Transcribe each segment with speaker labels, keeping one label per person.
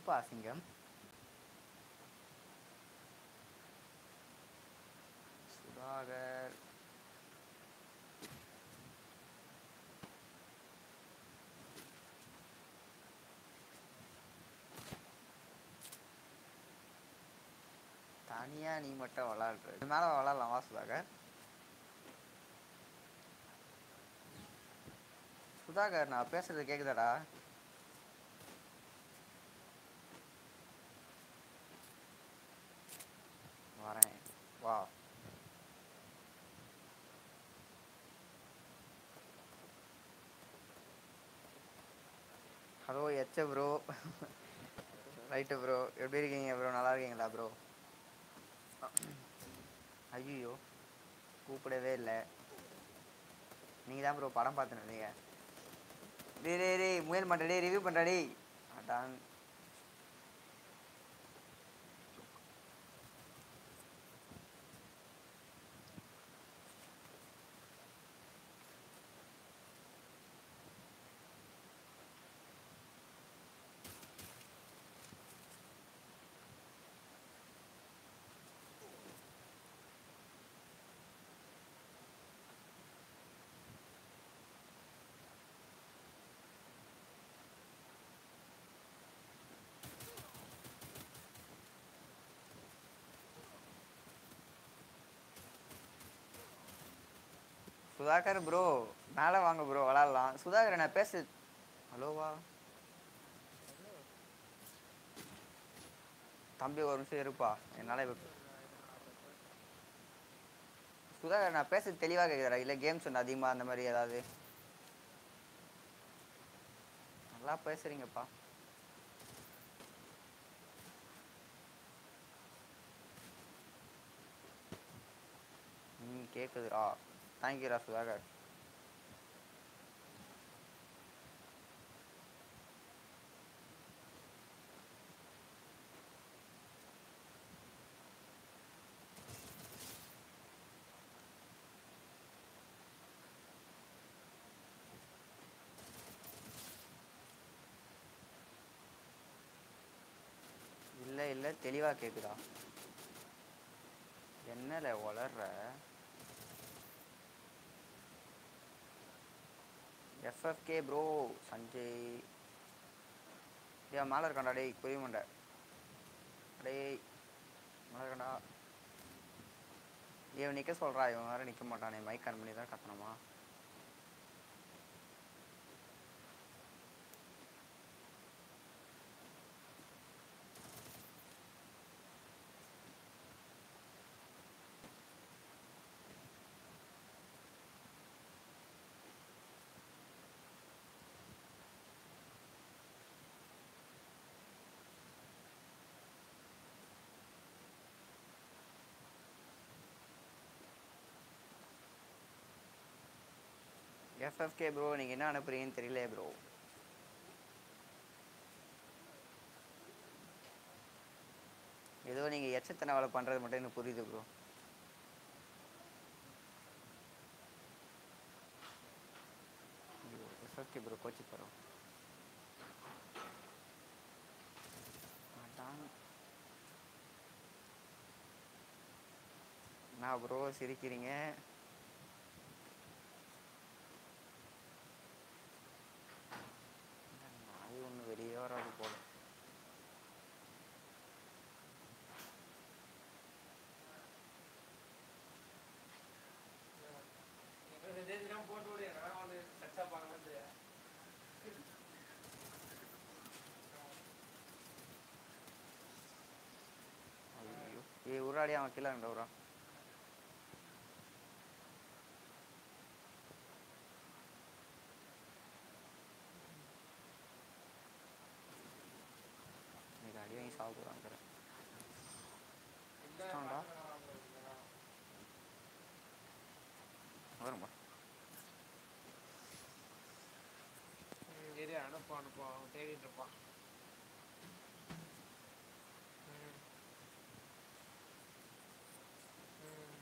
Speaker 1: எதுப்பா சிங்கம் சுதாகர் தனியா நீ மட்டும் விளாடுற இது மேல விளாடலாம் வா சுதாகர் சுதாகர் நான் பேசுறது கேக்குதாடா வரேன் வா ஹலோ எச்ச ப்ரோ ரைட்டு ப்ரோ எப்படி இருக்கீங்க ப்ரோ நல்லா இருக்கீங்களா ப்ரோ ஐயோ கூப்பிடவே இல்லை நீங்கள் தான் ப்ரோ படம் பார்த்துன்னு இருந்தீங்க டேய் டேய் டேய் முயல் பண்ணுற டேய் ரிவ்யூ பண்ணுற டேய் அதான் சுதாகர் ப்ரோ மேலே வாங்க ப்ரோ விளாட்லாம் சுதாகர் நான் பேசு ஹலோவா தம்பி ஒரு நிமிஷம் இருப்பா என்னால் இப்போ சுதாகர் நான் பேசுறது தெளிவாக கேட்குறா இல்லை கேம்ஸ் ஒன்று அதிகமாக அந்த மாதிரி ஏதாவது நல்லா பேசுறீங்கப்பா ம் கேட்குதுடா தேங்க்யூடா சுதாகர் இல்லை இல்லை தெளிவாக கேட்குதா என்னல வளர்ற எஃப்எஃப்கே ப்ரோ சஞ்சய் ஏன் மேலே இருக்காண்டா டேய் புரிய மாட்டேன் டேய் மேலே இருக்காண்டா இவன் நிற்க சொல்கிறா இவன் வேறு நிற்க மாட்டானே மைக் ஆன் பண்ணி தான் கத்தணுமா எஃப்எஃப்கே ப்ரோ நீங்கள் என்ன அனுப்புறீங்கன்னு தெரியல ப்ரோ ஏதோ நீங்கள் எச்சத்தனை வேலை பண்ணுறது மட்டும் எனக்கு புரியுது ப்ரோ எஃப்எஃப்கே ப்ரோ கோச்சு போகிறோம் அதான் நான் ப்ரோ சிரிக்கிறீங்க நாய் ஒன்று வெளியே வராது போல ஐயோ ஏய் உருளாடி அவன் கீழே இருந்த உரா இன்னைக்கு அடி வாங்கி சாப்பிட போகிறாங்க கஷ்டம்டா வரும்பா
Speaker 2: சரி அனுப்பு அனுப்பு அவன் தேடிட்டு இருப்பான் ம். ம்.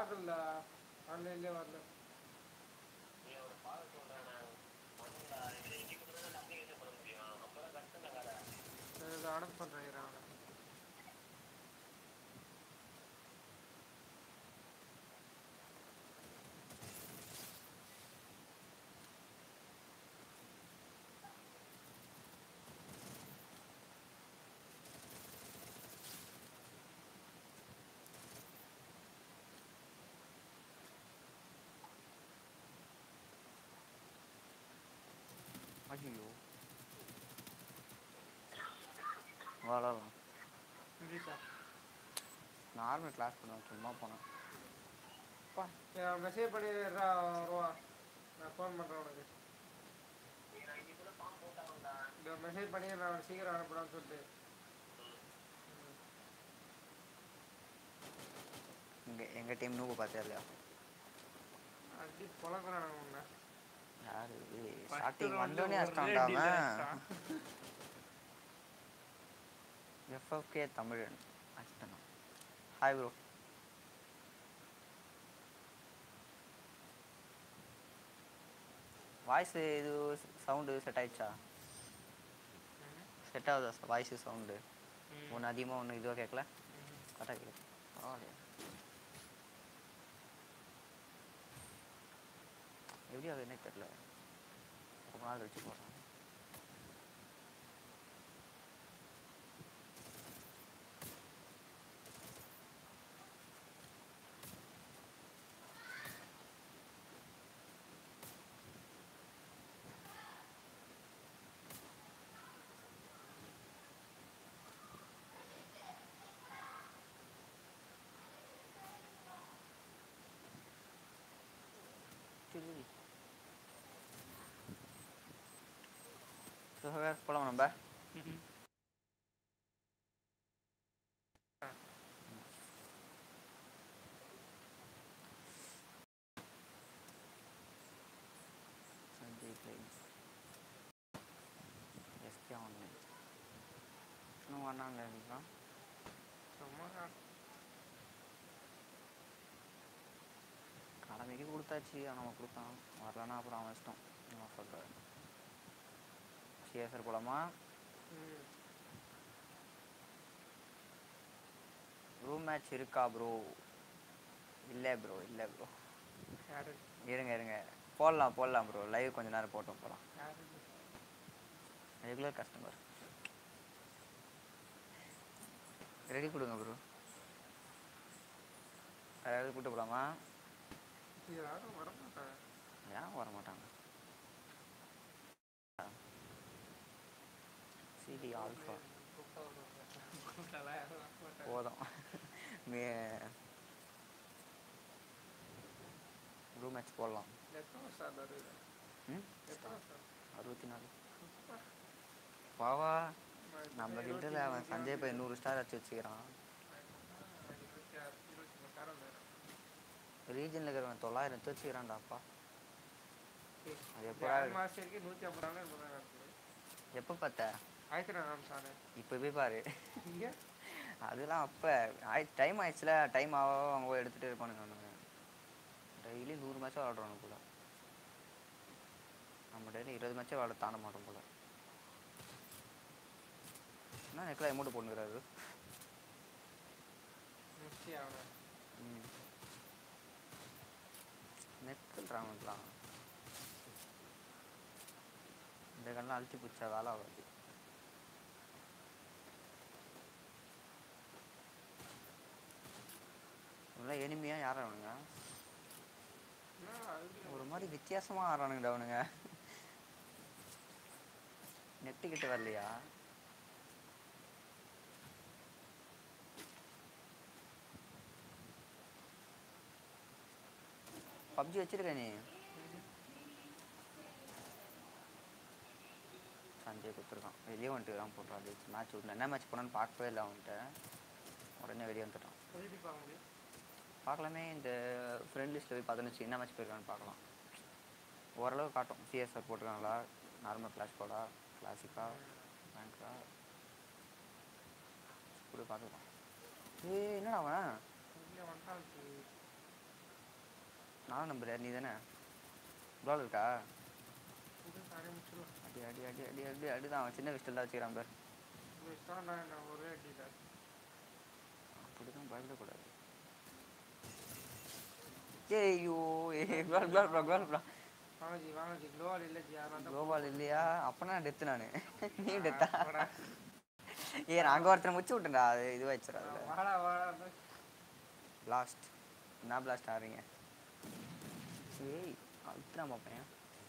Speaker 2: பார்க்கல ஆன்லைன்லேயே வரல நான் இதை அடப் பண்ணுறேன் அவனை
Speaker 1: ஐயோ வளரும்
Speaker 2: எப்படி சார்
Speaker 1: நார்மல் கிளாஸ் பண்ணுவேன் சும்மா போனேன்
Speaker 2: அப்பா மெசேஜ் பண்ணிடுறா வருவா நான் ஃபோன் பண்ணுறேன் உனக்கு இந்த மெசேஜ் பண்ணி நான் அவனை சீக்கிரம் அனுப்புறான்னு சொல்லிட்டு
Speaker 1: இங்கே எங்கள் டீம் நூவு பார்த்தே இல்லையா
Speaker 2: அடி பொழக்கிறான் உன்னை
Speaker 1: யாரு
Speaker 2: First
Speaker 1: ஸ்டார்டிங்
Speaker 2: round ல
Speaker 1: வந்தோடனே
Speaker 2: ஒரே
Speaker 1: அடிச்சிட்டான்டா
Speaker 2: அடியில
Speaker 1: அவன்
Speaker 2: அடிச்சிட்டான்.
Speaker 1: எஃப்எஃப்கே தமிழன் அடிச்சிட்டான் ஹாய் ப்ரோ வாய்ஸ் இது சவுண்டு செட் ஆயிடுச்சா செட் ஆகுதா வாய்ஸு சவுண்டு
Speaker 2: ம்.
Speaker 1: ஒன்று அதிகமாக ஒன்று இதுவாக கேட்கல
Speaker 2: ம்.
Speaker 1: கரெக்டாக கேட்குது பரவாயில்லையா எப்படி அது என்ன தெரில ரொம்ப நாள் கழிச்சு போடுறேன் சரி ஸோ போகலாம் நம்ம
Speaker 2: ம்ஹும்.
Speaker 1: சஞ்சய் கிளைம்ஸ் எஸ்கே ஆன்லைன் இன்னும் ஒன்றாங்க இருக்கலாம்
Speaker 2: சும்மா தான்.
Speaker 1: கடமைக்கு கொடுத்தாச்சு அவன் நம்ம கொடுத்தான் வரலன்னா அப்புறம் அவன் இஷ்டம் நான் சொல்கிறேன் சிஎஸ்ஆர் போலாமா
Speaker 2: ம்.
Speaker 1: ரூம் மேட்ச் இருக்கா ப்ரோ இல்லை ப்ரோ இல்லை ப்ரோ
Speaker 2: யாரு
Speaker 1: இருங்க இருங்க போடலாம் போடலாம் ப்ரோ லைவ் கொஞ்ச நேரம் போட்டோம் போகலாம்
Speaker 2: யாரு
Speaker 1: ரெகுலர் கஸ்டமர் ரெடி கொடுங்க ப்ரோ யாராவது கூப்பிட்டு போகலாமா
Speaker 2: யாரும் வர மாட்டாங்க
Speaker 1: ஏன் வர மாட்டாங்க சிடி ஆல்ஃபா
Speaker 2: கூப்பிட்டா வருவாங்க. கூப்பிட்டாலாம் யாரும் வர மாட்டாங்க.
Speaker 1: போதும் மே ரூம் மேட்ச் போடலாம்
Speaker 2: எத்தனை வருஷம் அது வருது?
Speaker 1: ம்
Speaker 2: எத்தனை வருஷம்?
Speaker 1: அறுபத்தி நாலு வாவா
Speaker 2: நான்
Speaker 1: நம்ம
Speaker 2: இருபத்தி
Speaker 1: கிட்ட அவன்
Speaker 2: மூணு
Speaker 1: சஞ்சய் போய் நூறு ஸ்டார் வச்சு வச்சுக்கிறான்
Speaker 2: நான் இருபத்தி ஆறு, இருபத்தி மூணு காரம் வேணும்.
Speaker 1: ரீஜனில் இருக்கிறவன் தொள்ளாயிரம் எடுத்து வச்சுக்கிறான்டாப்பா
Speaker 2: ஏய்,
Speaker 1: அது
Speaker 2: இந்த
Speaker 1: எப்படா
Speaker 2: ஆறு மாசத்துக்கு நூத்தி ஐம்பது ரூபா எண்பது ரூபா இருக்குது.
Speaker 1: எப்போ பார்த்த
Speaker 2: ஆயிரத்தி நானூறு சாரு.
Speaker 1: இப்போ போய் பாரு
Speaker 2: இங்க?
Speaker 1: அதெல்லாம் அப்போ ஆயி டைம் ஆயிடுச்சுல டைம் ஆக ஆக அவங்க போய் எடுத்துகிட்டே இருப்பானுங்க அவனுங்க டெய்லி நூறு மேட்சாக விளாடுறானு போல நம்ம டெய்லி இருபது மேட்சே விளாட தாண்ட மாட்டோம் போல என்ன நெக்கில் அமௌண்ட் போட்டுக்கிறாரு
Speaker 2: முடிச்சு ஆகணும்.
Speaker 1: ம் நெக்குன்றாங்கலாம் இந்த கண்ணெலாம் அழுத்தி பிடிச்சா வேலை ஆகாது இவங்களாம் எனிமையாக யார் அவனுங்க
Speaker 2: என்ன அதுக்கு
Speaker 1: ஒரு மாதிரி வித்தியாசமாக ஆடுறானுங்கடா அவனுங்க நெட்டு கிட்ட வரலையா பப்ஜி வச்சிருக்க நீ சஞ்சய் கொடுத்துருக்கான் வெளியே வந்துட்டு தான் போட்டான் அது மேட்ச் விட்டு என்ன மேட்ச் போனான்னு பார்க்கவே இல்லை அவன்கிட்ட உடனே வெளியே வந்துட்டான்
Speaker 2: எப்படி பார்க்க முடியும்?
Speaker 1: பார்க்கலாமே இந்த ஃப்ரெண்ட் லிஸ்ட்டில் போய் பார்த்தோன்னு வச்சு என்ன மேட்ச் போயிருக்கான்னு பார்க்கலாம் ஓரளவு காட்டும் சிஎஸ்ஆர் போட்டிருக்காங்களா நார்மல் கிளாஸ் போடா கிளாசிக்கா பேங்க்கா கூட பார்த்துக்கலாம் ஏய் என்னடா அவன்
Speaker 2: இங்க வந்தாச்சு.
Speaker 1: நான் நம்புறேன் நீ தானே பால் இருக்கா
Speaker 2: இது தானே முடிச்சிடலாம்
Speaker 1: அடி அடி அடி அடி அடி அடிதான் அவன் சின்ன விஷயத்தில் வச்சுக்கிறான் பேர்
Speaker 2: வச்சுட்டான் நான் என்ன ஒரே அடியில்
Speaker 1: அப்படி தான் பயப்படக்கூடாது ஏய்யோ ஏ பால் பால் ப்ரோ பால் ப்ரோ
Speaker 2: வாங்கஜி வாங்கஜி க்ளோவால் இல்லை ஜி அதனால தான்
Speaker 1: கோபால் இல்லையா அப்பனா டெத்து நான் நீ டெத்தா ஏ நான் அங்கே ஒருத்தனை முச்சு விட்டேன்டா அது இதுவாகிடுச்சுடா அதில்
Speaker 2: வாடா வாடா
Speaker 1: பிளாஸ்ட் என்ன பிளாஸ்ட் ஆடுறீங்க ஏய் அழுத்துறான் பார்ப்பேன்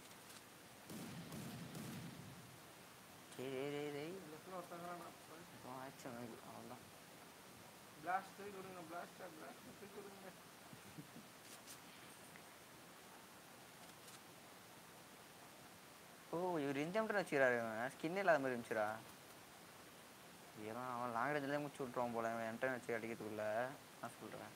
Speaker 1: சரி டேய் டேய் டேய்
Speaker 2: லெஃப்டில் ஒருத்தங்கிறான்
Speaker 1: இப்போ ஆச்சு எனக்கு அவ்வளோதான்
Speaker 2: பிளாஸ்ட் தூக்கி விடுங்க பிளாஸ்டா பிளாஸ்ட் தூக்கி விடுங்க
Speaker 1: ஓ இவர் இந்த மட்டும் வச்சுக்கிறாரு ஸ்கின் இல்லாத மாதிரி இருந்துச்சுடா ஏன்னா அவன் லாங் ரேஞ்சிலே முடிச்சு விட்ருவான் போல இவன் என்ட்ரன் வச்சு அடிக்கிறதுக்குள்ள நான் சொல்கிறேன்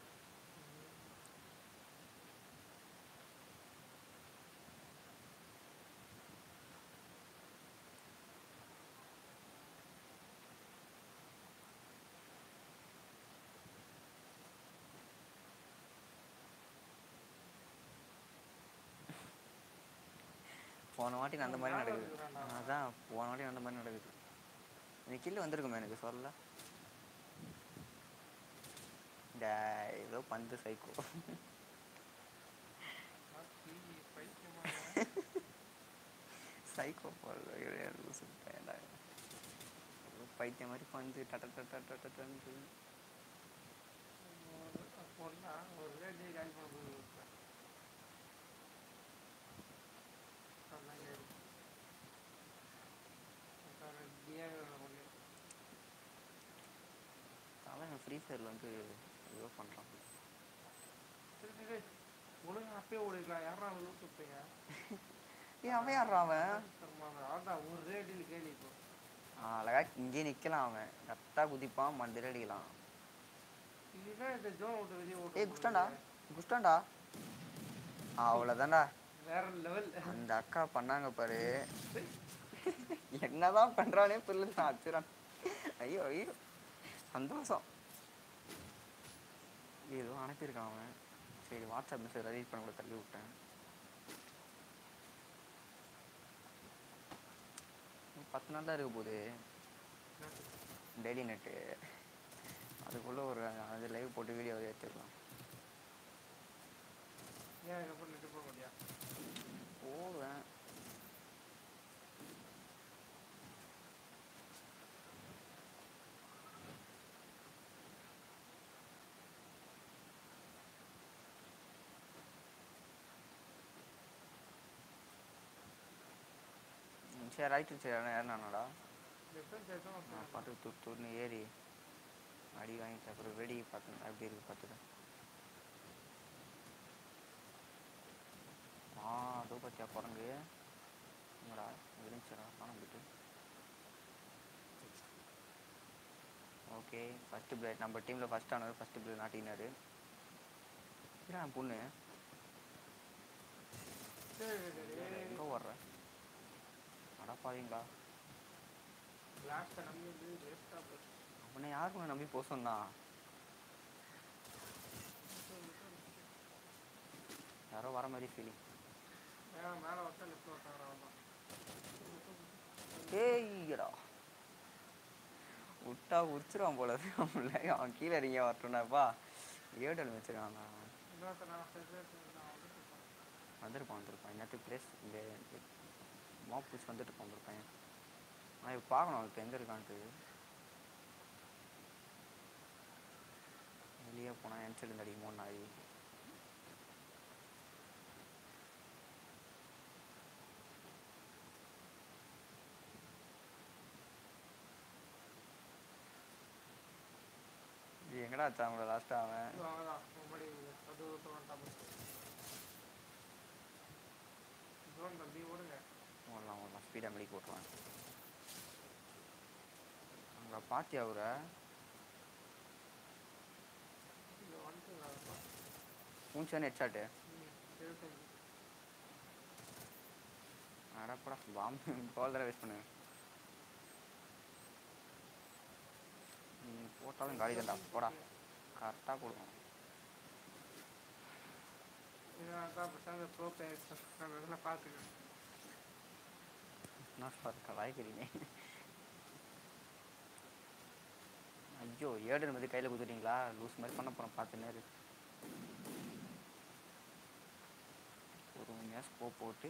Speaker 1: போன வாட்டி நான் அந்த மாதிரி
Speaker 2: ஞாபகம்
Speaker 1: நடக்குது
Speaker 2: இருக்குதாண்டா.
Speaker 1: அதான் போன வாட்டி அந்த மாதிரி நடக்குது எனக்கு கில்லு வந்திருக்குமே எனக்கு சொல்லல டேய், ஏதோ பந்து சைக்கோ
Speaker 2: ஆச்சி, பைத்தியமா
Speaker 1: சைக்கோ போல லூசு பையன்டா ஏதோ பைத்தியம் மாதிரி பந்து டட்ட டட்ட டட்ட டன்னு
Speaker 2: பொண்ணா ஒரு ரேடி காலி பண்ண போது
Speaker 1: அவன் ஃப்ரீ ஃபயரில் வந்து ஏதோ பண்ணுறான்
Speaker 2: ஒழுங்கா அப்பயே ஓடிக்கலாம் யாரா லூஸ் விட்டீங்க
Speaker 1: ஏ அவன் யாரா அவன்
Speaker 2: அதான் ஒரு ரேடியில் கேள்வி இப்போ
Speaker 1: அழகா இங்கே நிற்கலாம் அவன் கரெக்டாக குதிப்பான் மண்டியில் அடிக்கலாம்
Speaker 2: இதுதான் இந்த ஜோன் விட்டு வெளியே
Speaker 1: ஏய்
Speaker 2: ஓட்டு
Speaker 1: குஷ்டாண்டா குஷ்டாண்டா அவ்வளோதான்டா
Speaker 2: வேற லெவல்
Speaker 1: அந்த அக்கா பண்ணாங்க பாரு என்னதான் பண்றானே புரியல நான் அச்சுறான் ஐயோ ஐயோ சந்தோஷம் ஏதோ அனுப்பியிருக்கான் அவன் சரி வாட்ஸ்அப் மெசேஜ் ரீட் பண்ண கூட தள்ளி விட்டேன் இன்னும் பத்து நாள் தான் இருக்க போகுது டெய்லி நெட்டு அதுக்குள்ளே ஒரு அது லைவ் போட்டு வீடியோ ஏற்றிடலாம்
Speaker 2: ஏன் இதுக்கப்புறம் நெட்டு போக முடியா
Speaker 1: போவேன் ம், சரி ரைட்டு சரி ஏறினாடா
Speaker 2: டிஃபென்ஸ் ஏதும்
Speaker 1: நான் பார்த்து துரு துருன்னு ஏறி அடி வாங்கிட்டு அப்புறம் வெடி பார்த்து எப்படி இருக்கு பார்த்துட்டு ஆ அதோ பத்தியா குரங்கு என்னடா இருந்துச்சுடா காண போயிட்டு ஓகே ஃபஸ்ட்டு பிளேட் நம்ம டீமில் ஃபஸ்ட் ஆனவர் ஃபஸ்ட்டு பிளேட் நாட்டினாரு ஏன் பொண்ணு
Speaker 2: சரி சரி
Speaker 1: எங்கே ஓடுற அடப்பாவீங்களா
Speaker 2: லாஸ்ட்டை நம்பி வந்து வேஸ்ட்டாக போச்சு
Speaker 1: அவனை யாருக்குள்ள நம்பி போக சொன்னா யாரோ வர மாதிரி ஃபீலிங்
Speaker 2: மேலே மேலே வச்சா லெஃப்ட் வச்சாங்க அவன் தான்
Speaker 1: ஏய்டா விட்டா உரிச்சிருவான் போல இருக்கு அவன்ல அவன் கீழே இறங்கி வரட்டும்னாப்பா ஏடல் வச்சிருக்கான்
Speaker 2: இன்னொருத்த நான் செக்ரேட் நான் வந்து
Speaker 1: வந்திருப்பான் வந்திருப்பான் இன்னத்துக்கு பிளேஸ் இந்த மாப்பூஸ் வந்துட்டு இருப்பான் ஒரு பையன் நான் இப்போ பார்க்கணும் இப்போ எங்கே இருக்கான்ட்டு வெளியே போனால் என் சைடு அடிக்குமோ நாய் இது எங்கடா வச்சான் அவங்கள லாஸ்ட்டாக அவன்
Speaker 2: இது அவங்க தான் முன்னாடி அது வந்துட்டான் ஜோன் தம்பி ஓடுங்க
Speaker 1: ஓடலாம் ஓடலாம் ஸ்பீடாக மெடிக்கு ஓட்டுவான் அங்கே பாத்தி அவரை
Speaker 2: இது வந்துட்டு
Speaker 1: மூஞ்சானே ஹெட்ஷாட்டு
Speaker 2: எழுபத்தஞ்சு
Speaker 1: அடப்படா பாம்பு கோல் தடவை வேஸ்ட் பண்ணு நீ போட்டாலும் காலி தான்டா போடா கரெக்டாக போடுவோம்
Speaker 2: இதெல்லாம் தான் பேசாம ப்ரோ பிளேயர்ஸ் நம்ம இதெல்லாம் பார்த்துக்கணும்
Speaker 1: என்ன சார் கலாய்க்கிறீங்க ஐயோ ஏடு வந்து கையில் குத்துட்டீங்களா லூஸ் மாதிரி பண்ண போகிறோம் பார்த்துன்னே இரு பொறுமையாக ஸ்கோப் போட்டு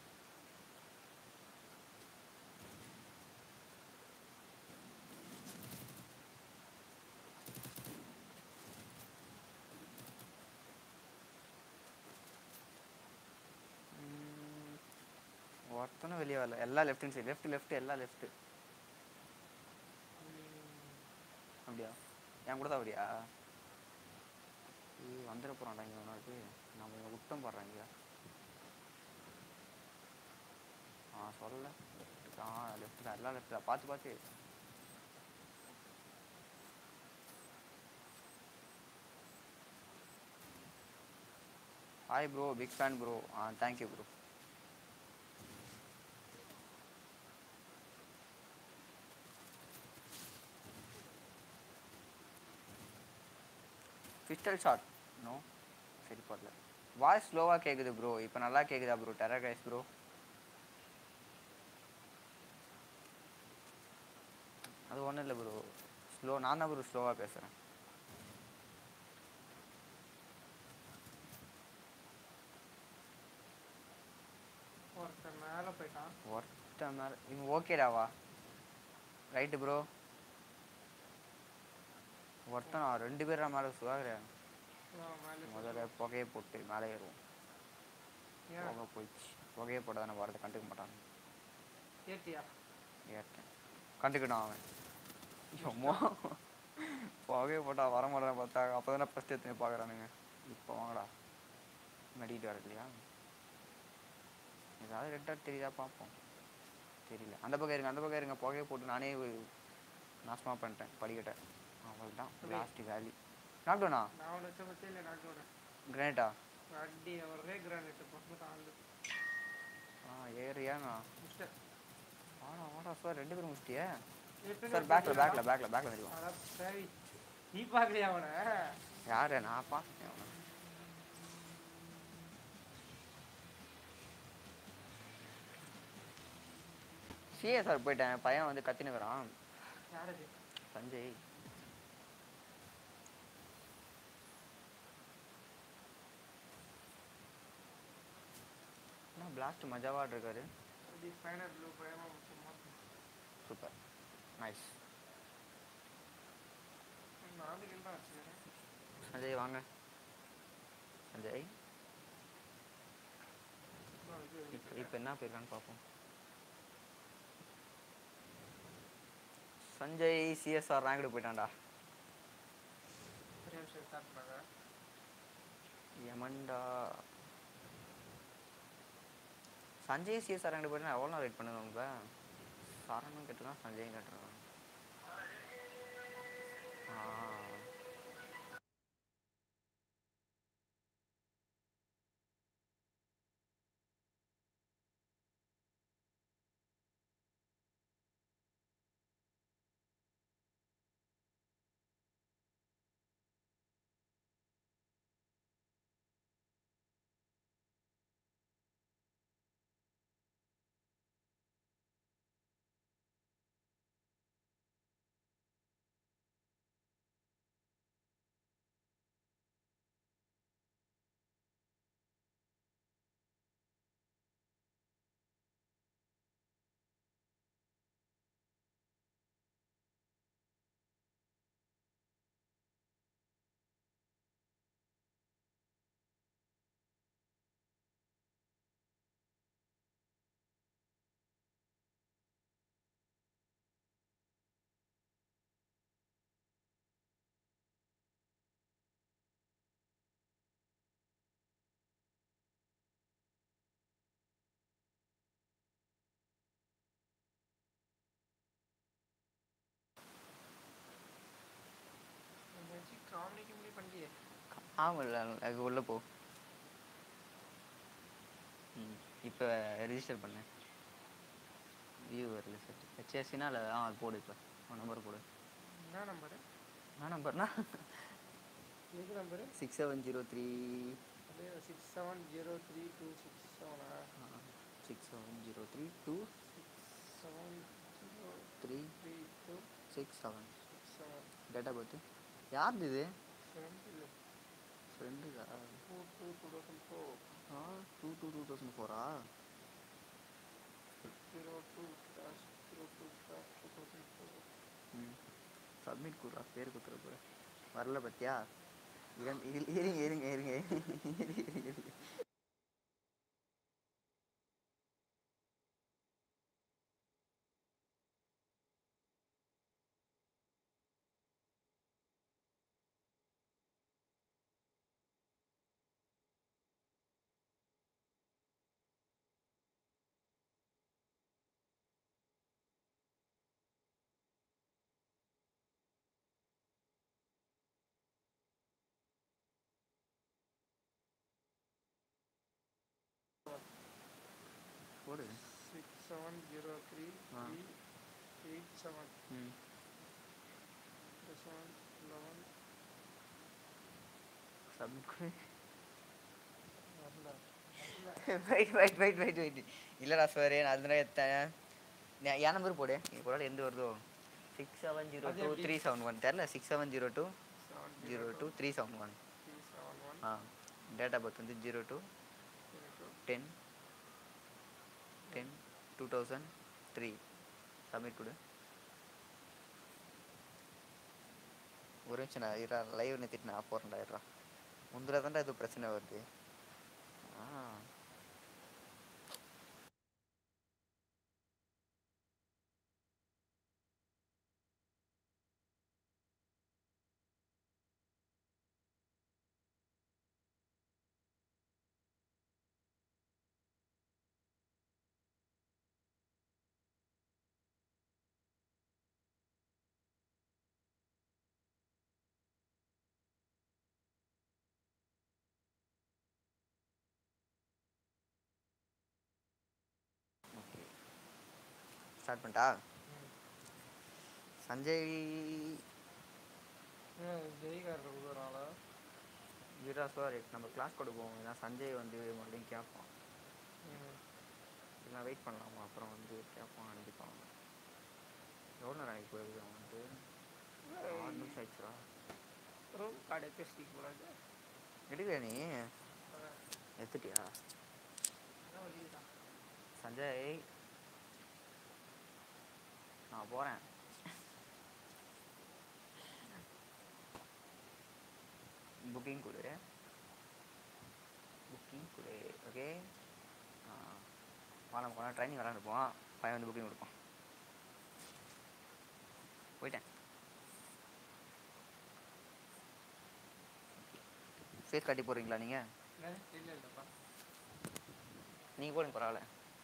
Speaker 1: ம், ஒருத்தனும் வெளியே வரல எல்லா left hand side left left எல்லாம் லெஃப்ட் அப்படியா என் கூட தான் அப்படியா ஏய் வந்துட போகிறான்டா இங்கே உனக்கு நம்ம இங்கே விட்டம் போடுறாங்க ஆ சொல்லல ஆ லெஃப்ட் தான் எல்லாம் லெஃப்ட் தான் பார்த்து பார்த்து hi bro big fan bro ah thank you bro pistol shot no சரி போடல வாய்ஸ் ஸ்லோவாக கேட்குது ப்ரோ இப்போ நல்லா கேட்குதா ப்ரோ டெரர் கைஸ் ப்ரோ அது ஒன்றும் இல்லை ப்ரோ ஸ்லோ நான் தான் ப்ரோ ஸ்லோவாக பேசுகிறேன்
Speaker 2: ஒருத்தன் மேலே போயிட்டான்
Speaker 1: ஒருத்த மேலே இவன் ஓகேடாவா ரைட்டு ப்ரோ ஒருத்தன் நான் ரெண்டு பேர் மேலே சுகாகிறேன்
Speaker 2: இவன் மேலே
Speaker 1: முதல்ல புகையை போட்டு மேலே ஏறுவோம்
Speaker 2: ஏன்
Speaker 1: புகை போயிடுச்சு புகையை போட்டால் தானே வரதை கண்டுக்க மாட்டான்
Speaker 2: ஏத்தியா
Speaker 1: ஏற்றேன் கண்டுக்கிட்டான் அவன் அம்மா புகையை போட்டால் வர மாட்டேன் பார்த்தா அப்போ தானே ஃபஸ்ட் எடுத்து பார்க்குறானுங்க இப்போ வாங்கடா மெடிக்கிட்டு வர இல்லையா ஏதாவது ரெட்டாக தெரியுதா பார்ப்போம் தெரியல அந்த பக்கம் இருங்க அந்த பக்கம் இருங்க புகையை போட்டு நானே நாசமாக பண்ணிட்டேன் படிக்கட்டை அவ்வளோதான் லாஸ்ட் வேலி நாக்டோனா
Speaker 2: நான் அவனை வச்ச பற்றி இல்லை டாக்டரோட
Speaker 1: கிரேட்டா
Speaker 2: அடி ஒரே கிரானைட் பக்கம் ஆண்டு
Speaker 1: ஆ ஏறியாண்ணா
Speaker 2: மிஸ்டர்
Speaker 1: வாடா வாடா சார் ரெண்டு பேரும் முடிச்சிட்டியே
Speaker 2: எப்படி
Speaker 1: சார் பேக்கில் பேக்கில் பேக்கில் பேக்கில் தெரியும்
Speaker 2: அதான் சரி நீ பார்க்கலையா அவனை
Speaker 1: யாரு நான் பார்த்தேன் அவனை. சிஏ சார் போயிட்டேன் பையன் வந்து கத்தினுக்கிறான்
Speaker 2: யாரது
Speaker 1: சஞ்சய் என்ன பிளாஸ்ட் மஜாவா இருக்காரு
Speaker 2: அப்படி ஃபைனல் ப்ளூ பயமா முக்கியமா
Speaker 1: சூப்பர் நைஸ்
Speaker 2: நாலு கில் தான் வச்சுக்கிறேன்
Speaker 1: சஞ்சய் வாங்க சஞ்சய் இப்போ இப்போ என்ன போயிருக்கான்னு பார்ப்போம் சஞ்சய் சிஎஸ்ஆர் ரேங்க்டு போயிட்டான்டா
Speaker 2: பெரிய விஷயம் ஸ்டார்ட் பண்ணுறேன்
Speaker 1: யமன்டா சஞ்சய் சிஎஸ்ஆர் ரேங்க்டு போயிட்டா எவ்வளோ நாள் வெயிட் பண்ணுங்க உங்க சரணும் கேட்டுருக்கான் சஞ்சயும் கேட்டுருக்கான் ஆ
Speaker 2: காமெடி கிமெடி பண்ணியே
Speaker 1: ஆமாம்ல அது உள்ளே போ ம் இப்போ ரெஜிஸ்டர் பண்ணேன் வியூ வரல சார் ஹெச்எஸ்சினால் ஆ அது போடு இப்போ உன் நம்பர் போடு
Speaker 2: என்ன நம்பரு
Speaker 1: என்ன நம்பர்னா
Speaker 2: எது number
Speaker 1: six seven zero three
Speaker 2: six seven zero three two six செவனா
Speaker 1: six seven zero three two
Speaker 2: six seven zero
Speaker 1: three
Speaker 2: three two
Speaker 1: six seven
Speaker 2: six seven
Speaker 1: data birth யாருது இது
Speaker 2: செவன் இல்லை
Speaker 1: ஃப்ரெண்டுக்கா
Speaker 2: two two two thousand four
Speaker 1: ah two two two thousand ஃபோரா
Speaker 2: zero two slash zero two slash two thousand four
Speaker 1: hmm submit கொடுறா பேர் கொடுத்துரு வரல பத்தியா இடம் இதில் இருங்க இருங்க இருங்க இருங்க இருங்க போடு
Speaker 2: six seven zero three
Speaker 1: ah.
Speaker 2: Three eight seven
Speaker 1: hmm
Speaker 2: seven eleven
Speaker 1: submit கொடு
Speaker 2: வரல வரல
Speaker 1: wait wait wait wait wait இல்லைடா சார் நான் அதுதான் எத்தேன் நான் என் நம்பர் போடு நீ கூட எந்த வருதோ சிக்ஸ் செவன் ஜீரோ
Speaker 2: அது
Speaker 1: டூ
Speaker 2: எப்படி?
Speaker 1: த்ரீ செவன் ஒன் தெரில six seven zero two
Speaker 2: seven
Speaker 1: zero two three seven one
Speaker 2: three seven one
Speaker 1: ah date of birth வந்து zero two
Speaker 2: zero two
Speaker 1: ten ten two thousand three submit கொடு ஒரு நிமிஷம் நான் இரா live நிறுத்திட்டு நான் போகிறேன்டா இரா முந்திர தான்டா இது பிரச்சனை வருது ஆ ஓகே ஸ்டார்ட் பண்ணிட்டா சஞ்சய்
Speaker 2: ஜெய்கார் கொடுக்குறனால
Speaker 1: வீரா சார் நம்ம கிளாஸ் கொடுப்போம் ஏன்னா சஞ்சய் வந்து மறுபடியும் கேட்பான் இல்லை வெயிட் பண்ணலாமா அப்புறம் வந்து கேட்பான் அனுப்பிப்பான் எவ்வளோ நேரம் ஆகி போயிருக்கு அவன் வந்து ஆறு நிமிஷம் ஆயிடுச்சுடா
Speaker 2: ரூம் கார்டு எடுத்து வச்சுக்க கூடாது
Speaker 1: எடுக்கல நீ எடுத்துட்டியா சஞ்சய் நான் போகிறேன் புக்கிங் கொடு புக்கிங் கொடு ஓகே வாழ போனால் ட்ரைனிங் விளாண்டுப்போம் பையன் வந்து புக்கிங் கொடுப்பான் போயிட்டேன் ஃபேஸ் காட்டி போடுறீங்களா நீங்கள்
Speaker 2: இல்லை இல்லைப்பா
Speaker 1: நீங்கள் போடுங்க பரவாயில்ல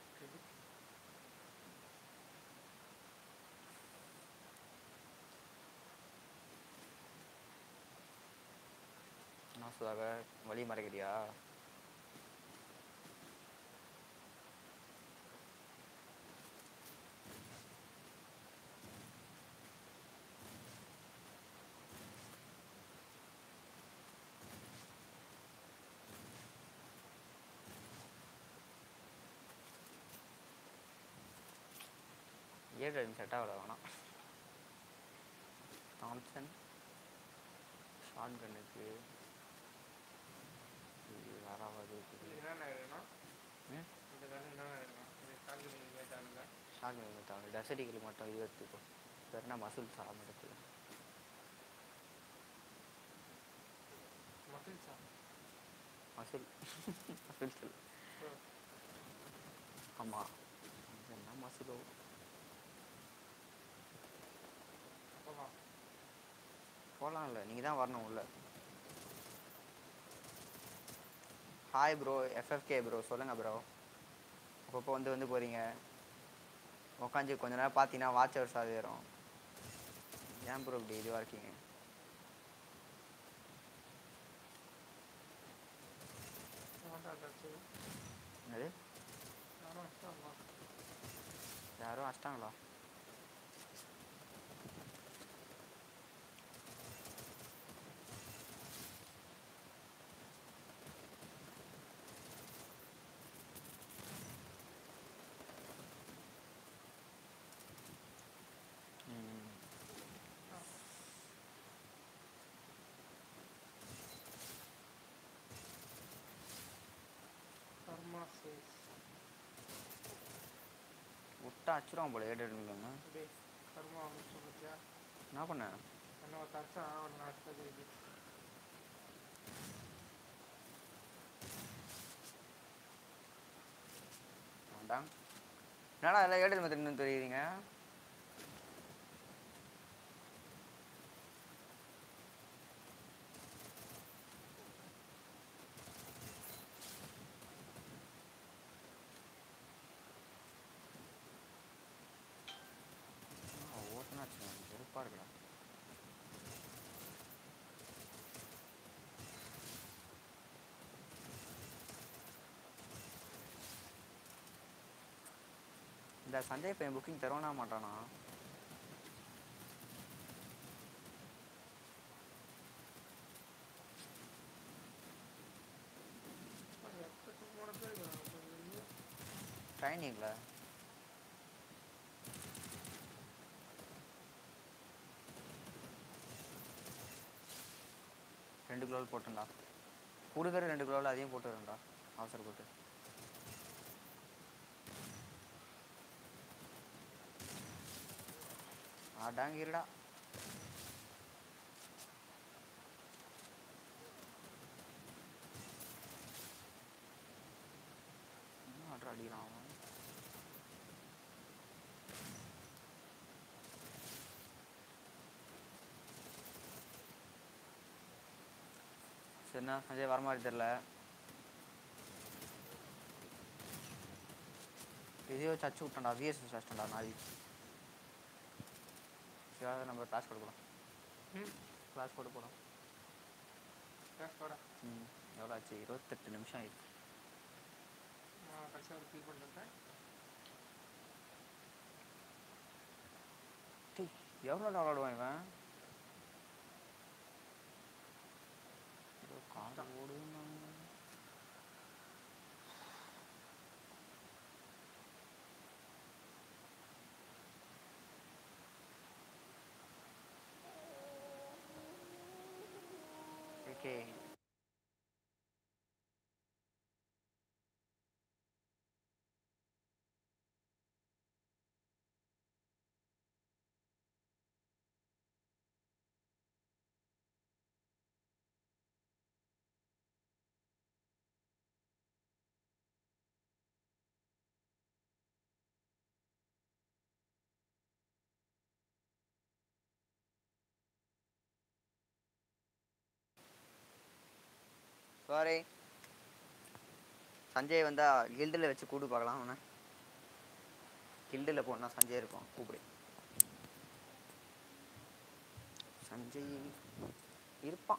Speaker 1: என்ன சுதாக வழி மறைக்கிறியா ஏழு அஞ்சு செட் ஆகல வேணாம் தாம்சன் ஷார்ட் கன்னுக்கு இது வராவது
Speaker 2: என்னென்ன வேணும்
Speaker 1: ம்
Speaker 2: இந்த கண்ணு என்னென்ன வேணும் இந்த கால் நீங்கள் கேட்டாங்க
Speaker 1: ஷார்ட் கன் தாங்க டசடிகள் மட்டும் இது எடுத்துக்கோ வேறுனா மசூல் சாரம் எடுத்துக்கோ
Speaker 2: மசில்ஸா
Speaker 1: மசூல் மசூல் சொல் ஆமாம் என்ன மசூலோ
Speaker 2: போகலாம்
Speaker 1: போகலாம்ல நீங்கள் தான் வரணும் உள்ள ஹாய் ப்ரோ எஃப்எஃப்கே ப்ரோ சொல்லுங்கள் ப்ரோ அப்பப்போ வந்து வந்து போகிறீங்க உட்காந்து கொஞ்ச நேரம் பார்த்தீங்கன்னா வாட்ச் ஹவர்ஸ் ஆகுது ஏறும் ஏன் ப்ரோ இப்படி இதுவாக இருக்கீங்க
Speaker 2: மாட்டாச்சு
Speaker 1: என்னது
Speaker 2: நானும் இஷ்டம்மா
Speaker 1: யாரும் அஷ்டாங்களா விட்டா அச்சுருவான் போல ஏடு எடுக்கணும்னு
Speaker 2: டேய் கருமா அப்படின்னு சொல்லிச்சா
Speaker 1: என்ன பண்ண
Speaker 2: என்ன தச்சான் அவன் அடுத்தது இது
Speaker 1: வேண்டாம் என்னடா எல்லாம் ஏடு மெத்தட்னு தெரியுறீங்க ஓட்டுனாச்சு வெறுப்பா இருக்குடா இந்த சஞ்சய் பையன் புக்கிங் தருவானா மாட்டானா
Speaker 2: எக்கச்சக்கமான பேர் இருக்காங்க.
Speaker 1: ட்ரைனிங்கில் ரெண்டு கிலோவில் போட்டுண்டா கொடுக்குற ரெண்டு கிலோவில் அதையும் போட்டுறேன்டா அவசரப்பட்டு அடாங்க இருடா என்ன ஆர்டர் அடிக்கிறான் அவன் சரிண்ணா சஞ்சய் வர மாதிரி தெரில இதையோ சச்சு விட்டேன்டா விஎஸ் வச்சிட்டேன்டா நாய் சரி நம்ம கிளாஸ் கொடுக்கலாம்
Speaker 2: ம்
Speaker 1: கிளாஸ் போட்டு போகிறோம்
Speaker 2: கேஷ் போட
Speaker 1: ம் எவ்வளோ ஆச்சு இருபத்தெட்டு நிமிஷம் ஆயிடுச்சு
Speaker 2: நான் கடைசியாக ஒரு ஃபீல் பண்ணிட்டேன்
Speaker 1: டேய் எவ்வளோ விளாடுவான் இவன் ஏதோ கால் ஓடுனாங்க ஓகே சாரி சஞ்சய் வந்தா கில்டில் வச்சு கூடு பார்க்கலாம் அவனை கில்டில் போனா சஞ்சய் இருக்கும் கூப்பிடு சஞ்சய் இருப்பான்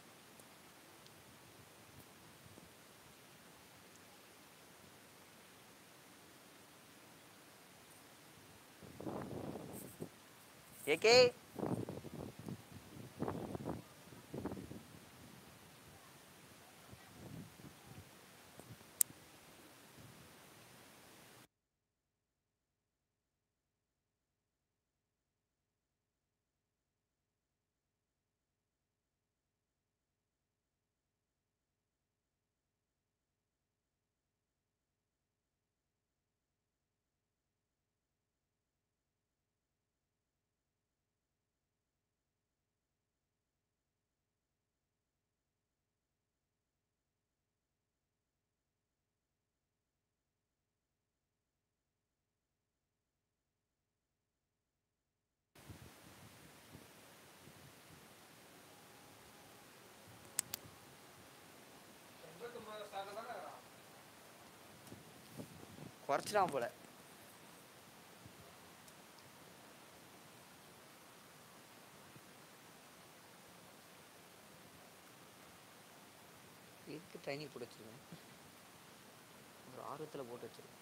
Speaker 1: ஏகே
Speaker 2: எண்பத்தொம்பது ஸ்டாக் தானே இருக்கிறான்
Speaker 1: குறைச்சிடான் போல எதுக்கு ட்ரைனிங் போட்டு வச்சிருக்கேன் ஒரு ஆர்வத்தில் போட்டு வச்சிருக்கேன்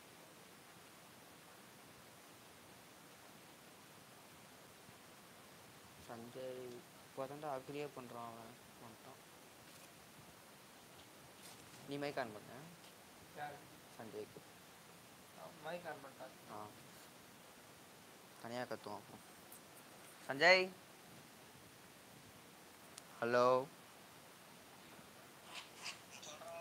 Speaker 1: சஞ்சய் இப்போ தான்டா அக்ரியே பண்ணுறான் அவன் வந்துட்டான் நீ மைக் ஆன் பண்ண
Speaker 2: யார்
Speaker 1: சஞ்சய்க்கு
Speaker 2: மைக் ஆன் பண்ணிட்டார்
Speaker 1: ஆ தனியாக கத்துவோம் அப்புறம் சஞ்சய் ஹலோ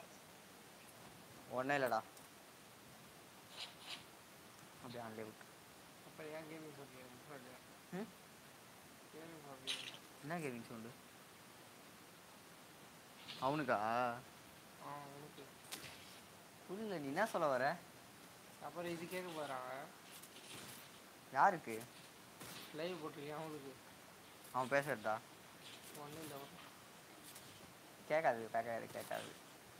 Speaker 1: ஒன்றும் இல்லைடா அப்படியே ஆன்லேயே விட்டு
Speaker 2: அப்புறம் ஏன் கேமிங் சொல்றீங்க
Speaker 1: ம்
Speaker 2: கேமிங் சொல்றீங்க
Speaker 1: என்ன கேமிங் சவுண்டு அவனுக்கா
Speaker 2: ஆ உனக்கு
Speaker 1: புரியல நீ என்ன சொல்ல வர
Speaker 2: அப்புறம் இது கேட்க போறாங்க
Speaker 1: யாருக்கு
Speaker 2: லைவ் போட்டிருக்கேன் அவனுக்கு
Speaker 1: அவன் பேசுறதா
Speaker 2: ஒன்றும் இல்லை
Speaker 1: கேட்காது கேட்காது கேட்காது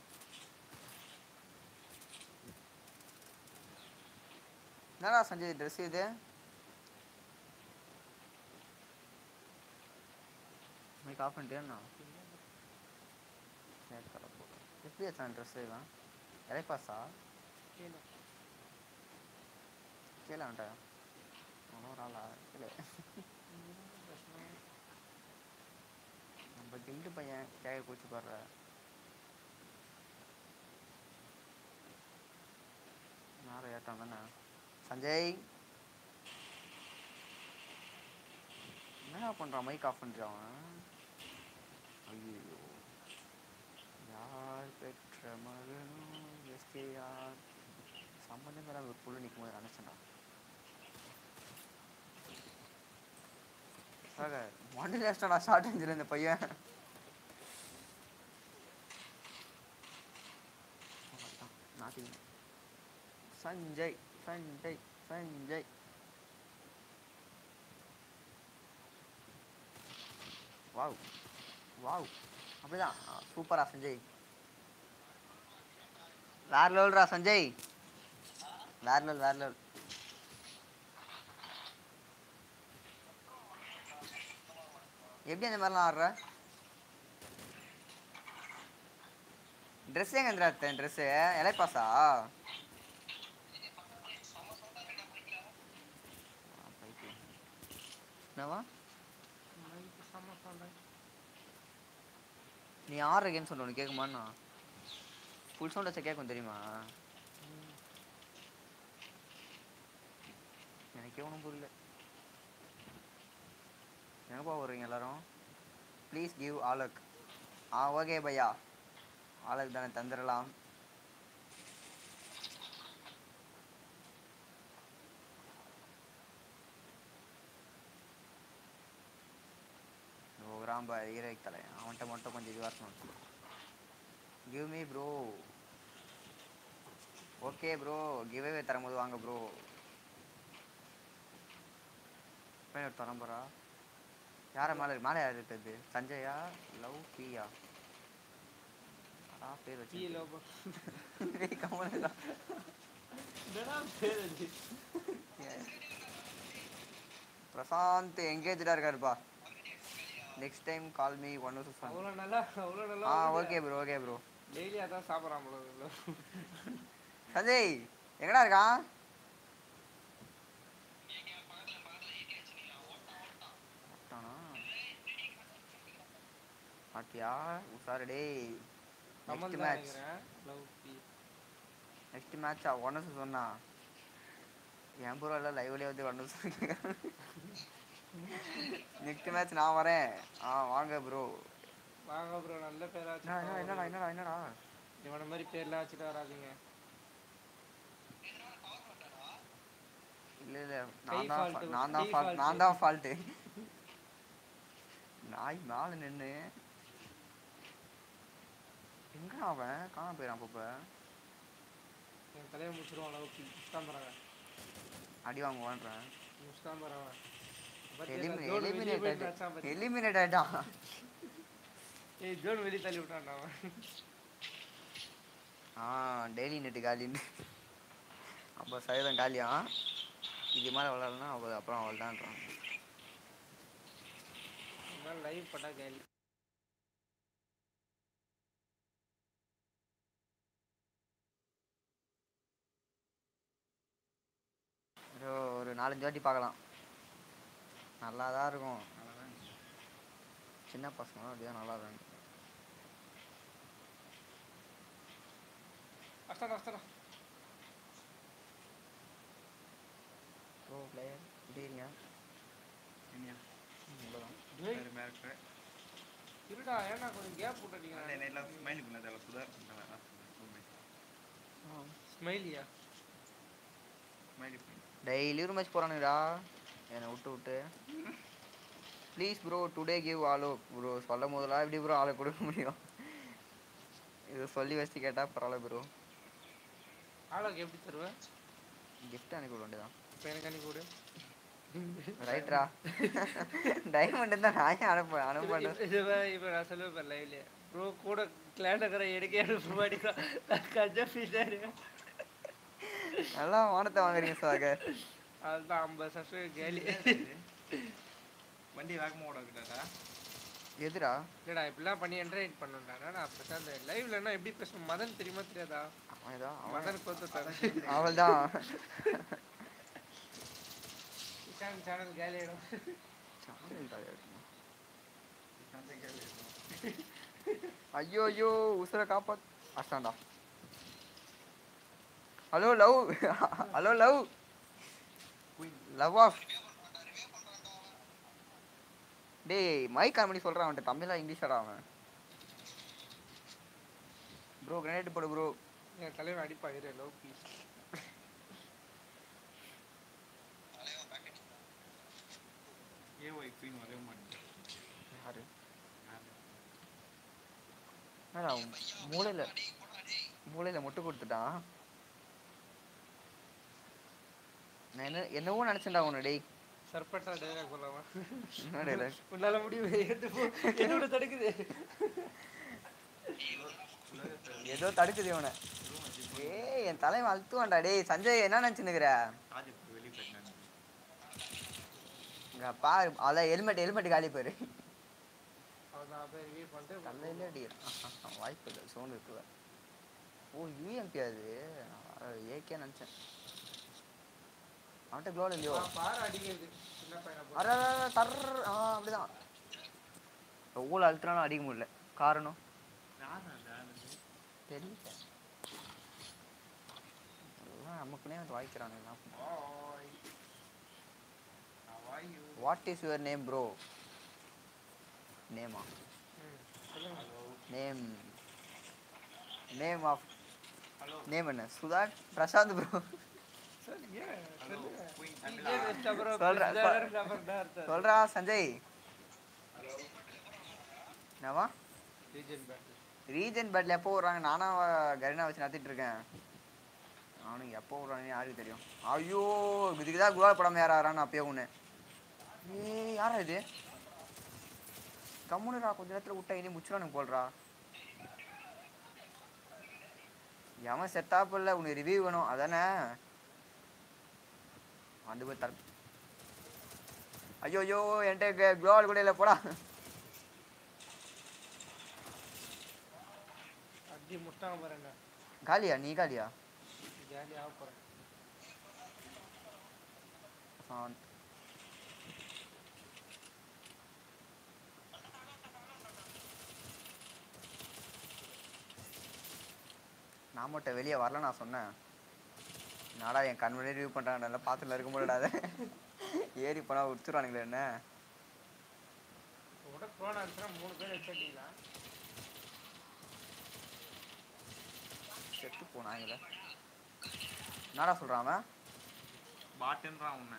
Speaker 1: என்னடா சஞ்சய் ட்ரெஸ் இது மைக் ஆஃப் பண்ணிட்டேன்னா சரி தர போகிறேன் எப்படி வச்சான் ட்ரெஸ் இவன் இலைப்பாசா
Speaker 2: கீழே
Speaker 1: கீழே வந்துட்டேன் அவனும் ஒரு ஆளா கீழே நம்ம கில்டு பையன் கேட்க கூச்சி போடுற யாரும் ஏட்டான் தானே சஞ்சய் என்னடா பண்றான் மைக் ஆஃப் பண்ணிட்டான் அவன் ஐயோ யார் பெற்ற மகனும் எஸ்கே யார் சம்மந்தம் ஒரு புள்ள நிற்கும் போது நினச்சேன்டா சாக மண்ணில் வச்சிட்டா ஷார்ட் ரேஞ்சில் இந்த பையன் அவ்வளவுதான், நாட்டிங்க சஞ்சய் சஞ்சய் சஞ்சய் வாவ் வாவ் அப்படிதான் சூப்பரா சஞ்சய் வேற லெவல்ரா சஞ்சய் வேற லெவல் வேற லெவல் எப்படி அந்த மாதிரிலாம் ஆடுற ட்ரெஸ் எங்க இருந்துடா ட்ரெஸ்ஸு இலைப்பாசா என்னவா
Speaker 2: மைக்கு செம்ம சொல்கிறேன்
Speaker 1: நீ ஆடுற கேம் சொல்ல உனக்கு கேட்குமாண்ணா ஃபுல் சவுண்ட் வச்சா கேட்கும் தெரியுமா எனக்கே ஒன்றும் புரியல எங்கப்பா வருவீங்க எல்லாரும் please give a like ah okay பையா ஆலக் தானே தந்துடலாம் ராம்ப ஈரக் தலை அவன்கிட்ட மட்டும் கொஞ்சம் இதுவாக இருக்கணும் give me bro okay bro giveaway தரும்போது வாங்க ப்ரோ பேர் தரம்பரா யார மேலே மேலே யார் இருக்குது சஞ்சயா லவ் பியா அதான் பேர்
Speaker 2: டீ
Speaker 1: வச்சு
Speaker 2: லவ்
Speaker 1: கமல்
Speaker 2: என்னடா பேர் அது
Speaker 1: பிரசாந்த் எங்கேஜ்டா இருக்காருப்பா next time call me one two six
Speaker 2: அவ்வளோ நல்லா அவ்வளோ நல்லா
Speaker 1: ah okay bro okay bro
Speaker 2: daily அதான் சாப்பிட்றான் போல இருக்கு.
Speaker 1: சஞ்சய் எங்கடா இருக்கான் ஓட்டானா? பாத்தியா உஷாரு டேய்
Speaker 2: கமல்
Speaker 1: நெக்ஸ்ட்
Speaker 2: தான்
Speaker 1: மேட்ச்
Speaker 2: நினைக்கிறேன் லவ் பி
Speaker 1: நெக்ஸ்ட் மேட்சா ஒன்னு சொன்னா என் ப்ரோ எல்லாம் லைவ்லயே வந்து ஒன்னு நெக்ஸ்ட் மேட்ச் நான் வரேன் ஆ வாங்க ப்ரோ
Speaker 2: வாங்க ப்ரோ நல்ல பேரா
Speaker 1: என்னடா என்னடா என்னடா என்னடா
Speaker 2: இவன மாதிரி பேர்லாம் வச்சுட்டு வராதீங்க
Speaker 1: இல்ல இல்ல
Speaker 2: கை
Speaker 1: நான் தான்
Speaker 2: fault,
Speaker 1: fa- நான் தான்
Speaker 2: கை
Speaker 1: fault
Speaker 2: fault.
Speaker 1: நான் தான் ஃபால்ட்டு நாய் மேல நின்னு எங்க அவன் காணாம போயிடான் அப்பப்ப
Speaker 2: என் தலையை முடிச்சிருவான் லவ் பி முஸ்தான் போகிறாங்க
Speaker 1: அடி வாங்குவான்றேன்
Speaker 2: முஸ்தான் போகிறான்
Speaker 1: எலிமினேட் எலிமினேட் ஆயிட்டான்
Speaker 2: ஏய் ஜோன் வெளியே தள்ளி விட்டான்டா அவன்
Speaker 1: ஆ டெய்லி நெட்டு காலின்னு அப்போ சதவீதம் காலியா இது மாதிரி விளாட்லன்னா அவள் அப்புறம் அவள் தான்றான்
Speaker 2: லைவ் பண்ணா கேள்வி
Speaker 1: ஒரு ஒரு நாலஞ்சு வாட்டி பார்க்கலாம் நல்லா தான் இருக்கும் சின்ன பசங்க அப்படிதான் நல்லா இருக்கும்
Speaker 2: அஸ்தானா அஸ்தானா
Speaker 1: ப்ரோ பிளேயர் எப்படி இருங்க அவ்வளோதான்
Speaker 2: டேய், இருடா ஏன்னா கொஞ்சம் கேப் விட்டுட்டீங்க ஸ்மைலியா
Speaker 3: ஸ்மைலி பண்ணி
Speaker 1: டெய்லி ஒரு மேட்ச் போகிறானுங்கடா என்னை விட்டு விட்டு ப்ளீஸ் ப்ரோ டுடே கிவ் ஆலோ ப்ரோ சொல்லும் போதெல்லாம் எப்படி ப்ரோ ஆளை கொடுக்க முடியும் இது சொல்லி வச்சு கேட்டால் பரவாயில்ல ப்ரோ
Speaker 2: ஆளுக்கு எப்படி தருவேன்
Speaker 1: கிஃப்ட் அனுப்பி விட வேண்டியதான்
Speaker 2: இப்போ எனக்கு அனுப்பி விடு
Speaker 1: ரைட்ரா டைமண்ட் தான் நான் ஏன் அனுப்ப அனுப்ப மாட்டேன்
Speaker 2: இது இப்போ நான் சொல்லுவேன் லைவ்ல ப்ரோ கூட கிளாண்ட் இருக்கிற எடுக்க அனுப்ப மாட்டேங்கிறான் கஜா ஃபீஸாரு
Speaker 1: நல்லா வானத்தை வாங்குறீங்க சாகர்
Speaker 2: அதுதான் ஐம்பது சப்ஸ்கிரைபர் கேலி
Speaker 3: வண்டி வேகமாக ஓடாதுடாடா
Speaker 1: எதுடா
Speaker 2: இல்லடா இப்படிலாம் பண்ணி என்டர்டைன் பண்ணுடா நான் அப்போ அந்த லைவ்லன்னா எப்படி பேசணும் மதன் தெரியுமா தெரியாதா
Speaker 1: அவன் ஏதோ அவன்
Speaker 2: மதன் கோத்து
Speaker 1: அவள் தான்
Speaker 2: கிஷான் சேனல் கேலி ஆயிடும்
Speaker 1: ஐயோ ஐயோ உசுரை காப்பாத் அஷ்டாண்டா hello love hello love love off டேய் மைக் ஆன் பண்ணி சொல்கிறான் அவன்கிட்ட தமிழா இங்கிலீஷாடா அவன் ப்ரோ கிரனேட் போடு ப்ரோ
Speaker 2: என் தலைவன் அடிப்பா இரு லவ் பீஸ்
Speaker 3: ஏஒய் குயின் வரவே மாட்டேன்
Speaker 1: யாரு என்னடா மூளையில் மூளையில் முட்டு கொடுத்துட்டான் நான் என்ன என்னவோ நினச்சேன்டா உன்னை டேய்
Speaker 2: சர்பட்டா டைலாக் போலாமா
Speaker 1: என்னடா இது?
Speaker 2: உன்னால முடியும் எடுத்து போ என்னோட தடுக்குது
Speaker 1: ஏதோ தடுக்குது இவனை ஏய் என் தலைவன் அழுத்துவான்டா டேய் சஞ்சய் என்ன நினச்சினுக்கிற
Speaker 3: ராஜ் இப்போ வெளியே போயிட்டாங்க
Speaker 1: இங்க பாரு அதான் ஹெல்மெட் ஹெல்மெட் காலி போயிரு
Speaker 2: அவன் அப்படியே ரிவ்யூ பண்ணிட்டு
Speaker 1: கல்லையில் அடி வாய்ப்பு இல்லை சவுண்ட் இருக்குவ ஓ யூஎம்பி அது ஏகே நினச்சேன் அவன்கிட்ட க்ளோவில் இல்லையோ
Speaker 2: அவன் பாரு அடிக்கிறது சின்ன பையனை போட்டு.
Speaker 1: அட அட, அட, டர் ஆ அப்படிதான் எவ்வளோ அழுத்தினாலும் அடிக்க முடியல காரணம்
Speaker 3: யார் அந்த ஆளு?
Speaker 1: தெரியல எல்லாம் நமக்குனே வந்து வாய்க்கிறானுங்க
Speaker 2: ஓய்.
Speaker 3: How are you?
Speaker 1: What is your name bro நேமா
Speaker 2: ம், சொல்லுங்க
Speaker 1: name name of
Speaker 3: Hello.
Speaker 1: Name என்ன சுதா பிரசாந்த் ப்ரோ
Speaker 2: சார் ஏன்
Speaker 3: Hello.
Speaker 2: சொல்லுங்க
Speaker 3: Queen
Speaker 2: நீங்க
Speaker 3: Tamila.
Speaker 2: வச்ச அப்புறம்
Speaker 1: சொல்றேன்,
Speaker 2: பிஸ்தா
Speaker 1: சொல்.
Speaker 2: வேற அப்புறம் தான் அர்த்தம்.
Speaker 1: சொல்றா சஞ்சய் என்னவா
Speaker 2: Legend battle.
Speaker 1: ரீஜன் பேட்டில் எப்போ விட்றாங்க நானும் கரினா வச்சு நடத்திட்டு இருக்கேன் அவனுக்கு எப்போ விட்றாங்கன்னு யாருக்கு தெரியும் ஐயோ இதுக்கு தான் குருவா படம் யார் ஆறான்னு அப்பயே ஒன்று ஏய் யாரா இது கம்முனுடா கொஞ்ச நேரத்தில் விட்டா இனி முச்சிடானுங்க போல்றா எவன் செட்டாப் இல்லை உனக்கு ரிவ்யூ வேணும் அதானே வந்து போய் தர ஐயோ ஐயோ என்கிட்ட குளோவால் கூட இல்லை போடா
Speaker 2: அடி முட்டாங்க பாருங்க
Speaker 1: காலியா நீ காலியா
Speaker 2: ஜாலி ஆக போறேன்
Speaker 1: ஆன். நான் மட்டும் வெளியே வரல நான் சொன்னேன் நாடா என் கண் முன்னாடி ரிவ்யூ பண்ணுறாங்க நல்லா பார்த்துட்டு இருக்க முடியாத ஏறி போனால் உடிச்சுருவானுங்களே என்ன
Speaker 2: உட போன மூணு பேர் வச்சிட்டீங்களா
Speaker 1: செத்து போனாங்களே என்னடா சொல்கிறான் அவன்
Speaker 3: பாட்டுன்றான் உன்னை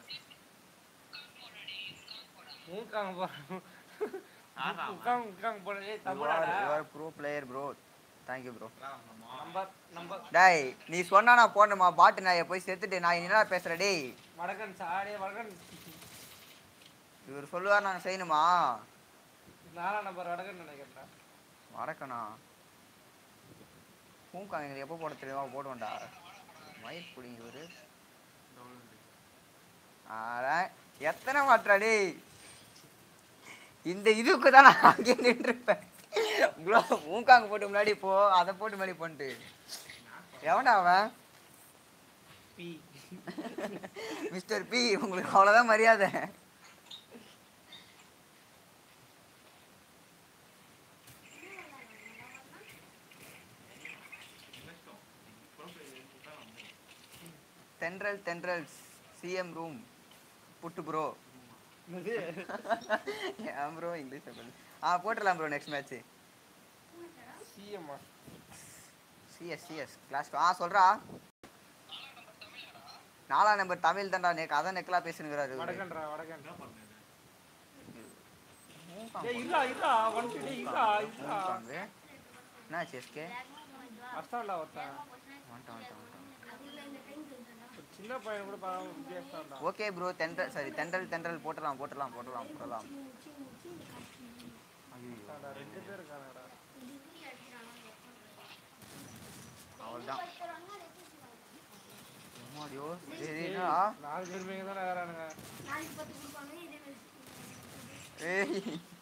Speaker 2: மூக்காங்க போறேன்
Speaker 3: யாரா அவன்?
Speaker 2: உட்காங்க உட்காங்க போறேன் ஏய்
Speaker 1: யூ
Speaker 2: தமிழாடா
Speaker 1: are bro player bro thank you bro
Speaker 3: அதான் அவங்க மா-
Speaker 2: நம்பர் நம்பர்
Speaker 1: டேய் நீ சொன்னா நான் போடணுமா பாட்டு நான் போய் செத்துட்டு நான் என்ன பேசுகிறேன் டேய்
Speaker 2: வடகன் சாடே வடகன்
Speaker 1: இவர் சொல்லுவார் நான் செய்யணுமா
Speaker 2: நாலாம் நம்பர் வடகன் நினைக்கிறேன்
Speaker 1: மறக்கணா பூக்காங்க எங்களுக்கு எப்போ போட தெரியுமா போடுவோம்டா மயிர் பிடிங்க இவரு
Speaker 3: டவுன்லோடு.
Speaker 1: ஆட எத்தனை மாற்றா டேய் இந்த இதுக்கு தான் நான் அங்கேயே நின்றுருப்பேன் ப்ரோ மூக்காங்க போட்டு முன்னாடி போ அதை போட்டு முன்னாடி பண்ணிட்டு எவன்டா அவன்
Speaker 2: பி
Speaker 1: மிஸ்டர் பி உங்களுக்கு அவ்வளோதான் மரியாதை
Speaker 3: இன்வெஸ்டோ. ப்ரொஃபைல் எடுத்துட்டா வந்து.
Speaker 1: தென்றல் தென்றல் சிஎம் ரூம் புட்டு ப்ரோ
Speaker 2: என்னது
Speaker 1: ஏன் ப்ரோ இங்கிலீஷ் சொல்லு ஆ போட்டுடலாம் ப்ரோ நெக்ஸ்ட் மேட்ச்சு
Speaker 2: சிஎம்மா
Speaker 1: சிஎஸ் சிஎஸ் கிளாஸ் ஆ சொல்கிறா நாலாம் நம்பர் தமிழ் தான்டா நெக் அதான் நெக்கலா பேசுனுங்கிறாரு இவரு.
Speaker 2: வடக்கன்றா வடக்கன்
Speaker 3: என்ன பண்ணுது
Speaker 1: மூக்காம்
Speaker 2: டேய் இருடா இருடா வந்துட்டு டேய் இருடா இருடா
Speaker 1: மூக்காங்கு. என்னாச்சு எஸ்கே
Speaker 2: அஸ்தான்டா ஒருத்தன்
Speaker 1: வந்துட்டான் வந்துட்டான் வந்துட்டான்
Speaker 2: ஒரு சின்ன பையன் கூட பாவம் வித்தியாசம்டா
Speaker 1: ஓகே ப்ரோ தென்றல் சரி தென்றல் தென்றல் போட்டுடலாம் போட்டுடலாம் போட்டுடலாம் போட்டுடலாம் ஐயோ
Speaker 2: அஸ்தான்டா ரெண்டு பேர் இருக்காங்கடா
Speaker 1: அவ்வளோதான் எம்மாடியோ சரி என்னடா
Speaker 2: நாலு பேர் மேங்க தானே வரானுங்க
Speaker 1: ஏய்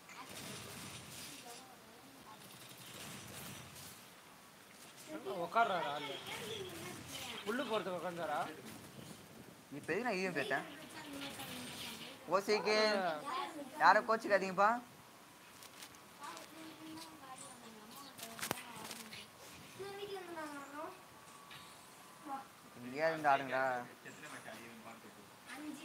Speaker 2: உட்காடுறாடா ஆளு புல்லு போறதுக்கு உட்காந்தாரா
Speaker 1: இப்போ எதுக்கு நான் இதையும் பேட்டேன் ஓசிக்கு யாரும் கோச்சிக்காதீங்கப்பா எங்கேயாவது இருந்து ஆடுங்கடா
Speaker 3: எத்தனை மேட்ச் அடியும் பார்த்துட்டு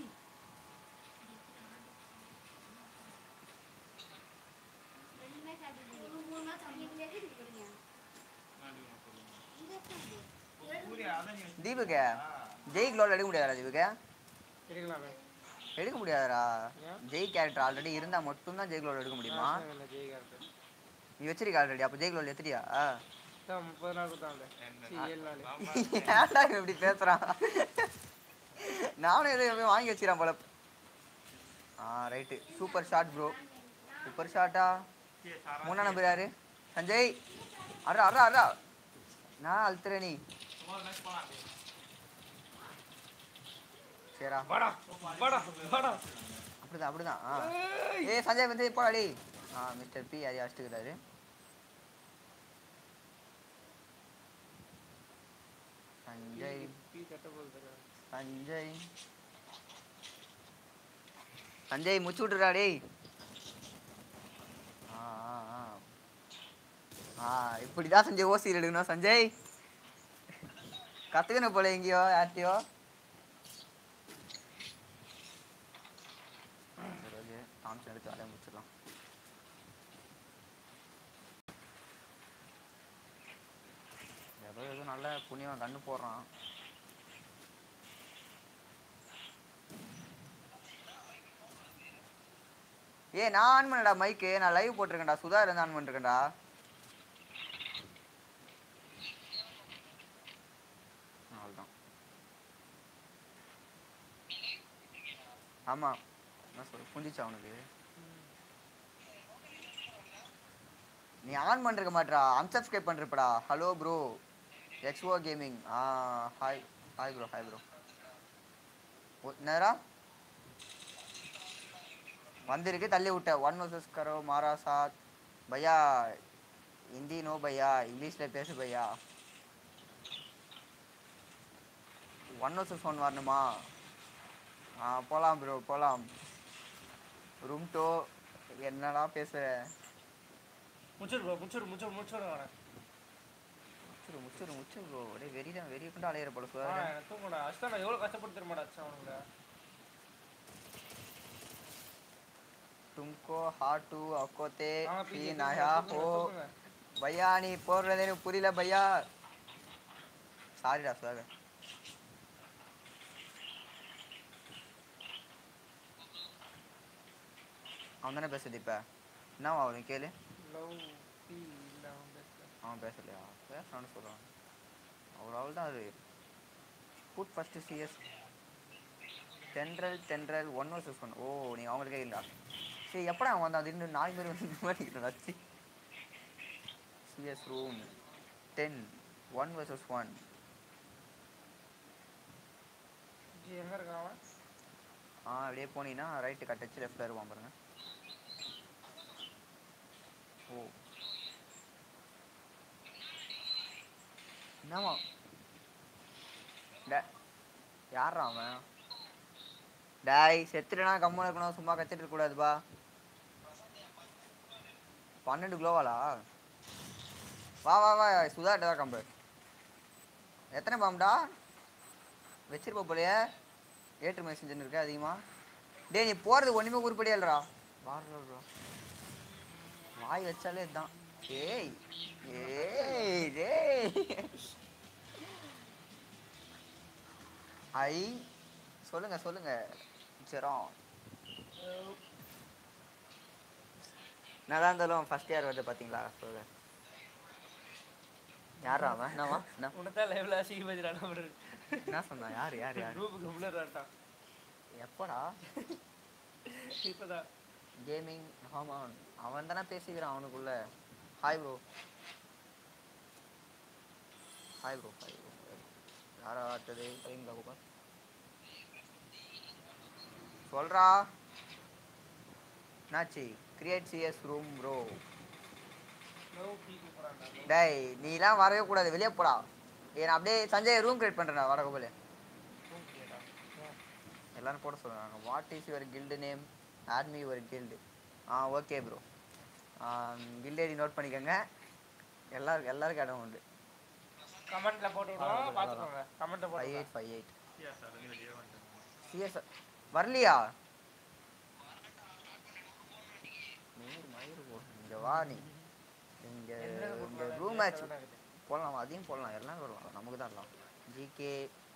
Speaker 3: சூர்யா அதான் நீ
Speaker 1: தீபுக்கு ஜெய் க்ளோவில் எடுக்க முடியாதா தீபுக்கு
Speaker 2: எடுக்கலாமே
Speaker 1: எடுக்க முடியாதா
Speaker 2: ஏன்?
Speaker 1: ஜெய் கேரக்டர் ஆல்ரெடி இருந்தால் மட்டும்தான் ஜெய் க்ளோவில் எடுக்க முடியுமா
Speaker 2: இல்லை ஜெய் கேரக்டர்
Speaker 1: நீ வச்சிருக்க ஆல்ரெடி அப்போ ஜெய் க்ளோவில் எத்திரியா
Speaker 2: தான் முப்பது நாள் கொடுத்தாங்களே
Speaker 3: என்ன?
Speaker 2: சரி, ஏழு நாள்
Speaker 3: ஆமா.
Speaker 1: ஏன்டா இவன் இப்படி பேசுறான் நானும் எதுவும் எப்பயும் வாங்கி வச்சிடறேன் போல ஆ right super shot bro super ஷாட்டா
Speaker 3: சரி, சாரா.
Speaker 1: மூணா நம்பர் யாரு சஞ்சய் அட்ரா அட்ரா அட்ரா நான் அழுத்துற நீ
Speaker 3: சும்மா ஒரு match போலாம்.
Speaker 1: சரிடா
Speaker 2: வாடா வாடா வாடா
Speaker 1: அப்படிதான் அப்படிதான் ஆ ஏய் சஞ்சய் வந்து போடாடி ஆ மிஸ்டர் பி யாரையும் அடிச்சுக்கிறாரு சஞ்சய்
Speaker 2: பீ கட்ட போகுது
Speaker 1: சஞ்சய் சஞ்சய் முச்சு விட்டுறா டேய் ஆ ஆ ஆ ஆ இப்படிதான் சஞ்சய் ஓசி எடுக்கணும் சஞ்சய் கத்துக்கணும் போல எங்கேயோ யார்ட்டையோ சரி ஓகே தாம்சன் எடுத்து வேலையை முடிச்சிடலாம் ஏதோ ஏதோ நல்ல புண்ணியவன் கண்ணு போடுறான் ஏய் நான் ஆன் பண்ணடா மைக்கு நான் லைவ் போட்டிருக்கேன்டா சுதா இருந்து ஆன் பண்ணிருக்கேன்டா அவ்வளோதான் ஆமா என்ன சொல்ற புரிஞ்சிச்சா அவனுக்கு நீ ஆன் பண்ணிருக்க மாட்றா அன்சப்ஸ்கிரைப் பண்ணிருப்படா hello bro XO gaming ah hi hi bro hi bro என்னடா வந்திருக்கு தள்ளி விட்ட ஒன் வர்சஸ் கரோ மாராசாத் பையா ஹிந்தி நோ பையா இங்கிலீஷில் பேசு பையா ஒன் வர்சஸ் ஒன் வரணுமா ஆ போகலாம் ப்ரோ போகலாம் ரூம் டோ என்னடா பேசுற
Speaker 2: முச்சிரு ப்ரோ முச்சிரு முச்சிரு முச்சிரு வரேன்
Speaker 1: முச்சிரு முச்சிரு முச்சிரு ப்ரோ ஒரே வெறி தான் வெறி கொண்டு அலையிற போல
Speaker 2: ஆ
Speaker 1: சுதா
Speaker 2: எனக்கு தூங்கடா அஸ்தானா எவ்வளோ கஷ்டப்பட்டு திரும்படா அச்சா அவனுங்கள
Speaker 1: तुमको हाटू अकोते
Speaker 2: ஆ
Speaker 1: पी
Speaker 2: பீ
Speaker 1: नया हो
Speaker 2: தூங்குங்க
Speaker 1: பையா நீ போடுறது எனக்கு புரியல பையா சாரிடா சுதாகர் அவன் தானே பேசுது இப்போ என்னவா அவன் கேளு
Speaker 2: லவ் பீ இல்லை அவன் பேசுகிறேன்
Speaker 1: அவன் பேசலையா பேசுறான்னு சொல்கிறான் அவ்வளோ அவள் தான் அது புட் ஃபஸ்ட்டு சிஎஸ் தென்றல் தென்றல் ஒன் வர்சஸ் ஒன் ஓ நீ அவங்களுக்கே இல்லா சரி எப்படா அவன் வந்தான் திடீர்னு நாலு பேர் வந்து மாட்டிக்கிட்டா CS room ten one versus one
Speaker 2: ஜி எங்கே இருக்கான் அவன்
Speaker 1: ஆ அப்படியே போனீங்கன்னா ரைட்டு கட்டச்சு லெஃப்டில் இருப்பான் பாருங்க ஓ என்னவா டே யாரா அவன் டேய் செத்துட்டனா கம்முன்னு இருக்கணும் சும்மா கத்திட்டு இருக்க கூடாதுப்பா பன்னெண்டு கிலோவாலா வா வா வா சுதாட்ட தான் கம்பு எத்தனை பாம்புடா வச்சிருப்ப போலயே ஏற்றுமதி செஞ்சுன்னு இருக்க அதிகமா டேய் நீ போறது ஒண்ணுமே உருப்படியா இல்லடா வாடுறா வாய் வச்சாலே இதுதான் ஏய் ஏய் டேய் ஐ சொல்லுங்க சொல்லுங்க ஜெரான் நல்லா இருந்தாலும் ஃபர்ஸ்ட் இயர் வருது பாத்தீங்களா சொல்லு யாரா அவன் என்னவா என்ன
Speaker 2: உனதான் லைவ்ல அசிங்கப்படுத்துறா நம்பர்
Speaker 1: என்ன சொன்னா யார் யார் யார்
Speaker 2: ரூபுக்கு முள்ளர் ஆட்டான்
Speaker 1: எப்படா
Speaker 2: இப்பதான்
Speaker 1: கேமிங் ஆமாம் அவன் தானே பேசிக்கிறான் அவனுக்குள்ள hi bro hi bro hi bro யாரா அடுத்தது சரிங்களா கூப்பா சொல்றா என்னாச்சு create CS room bro
Speaker 2: no பீக்கு போறான்டா
Speaker 1: டேய் நீலாம் வரவே கூடாது வெளியே போடா ஏன் அப்படியே சஞ்சய் ரூம் கிரியேட் பண்ணுறேன் வர கோபலே
Speaker 2: ரூம் கேடா
Speaker 1: எல்லாரும் போட சொல்லுறாங்க what is your guild name add me your guild ah okay bro guild ID note பண்ணிக்கோங்க எல்லாருக்கும் எல்லாருக்கும் இடம் உண்டு
Speaker 2: கமெண்ட்ல போட்டு விடுவோம் பாத்துக்கோங்க கமெண்ட்ல
Speaker 1: ஃபைவ்
Speaker 2: போட்டு
Speaker 1: எயிட் ஃபைவ் எயிட்
Speaker 3: Yes, அதுங்க வெளியே வந்துட்டாங்க.
Speaker 1: சிஎஸ் வரலையா மயிர் மயிர் போ இங்கே வா நீ இங்கே இங்கே ரூம் மேட்ச் போடலாம் அதையும் போடலாம் எல்லாம் போடலாம் நமக்கு தான் எல்லாம் ஜிகே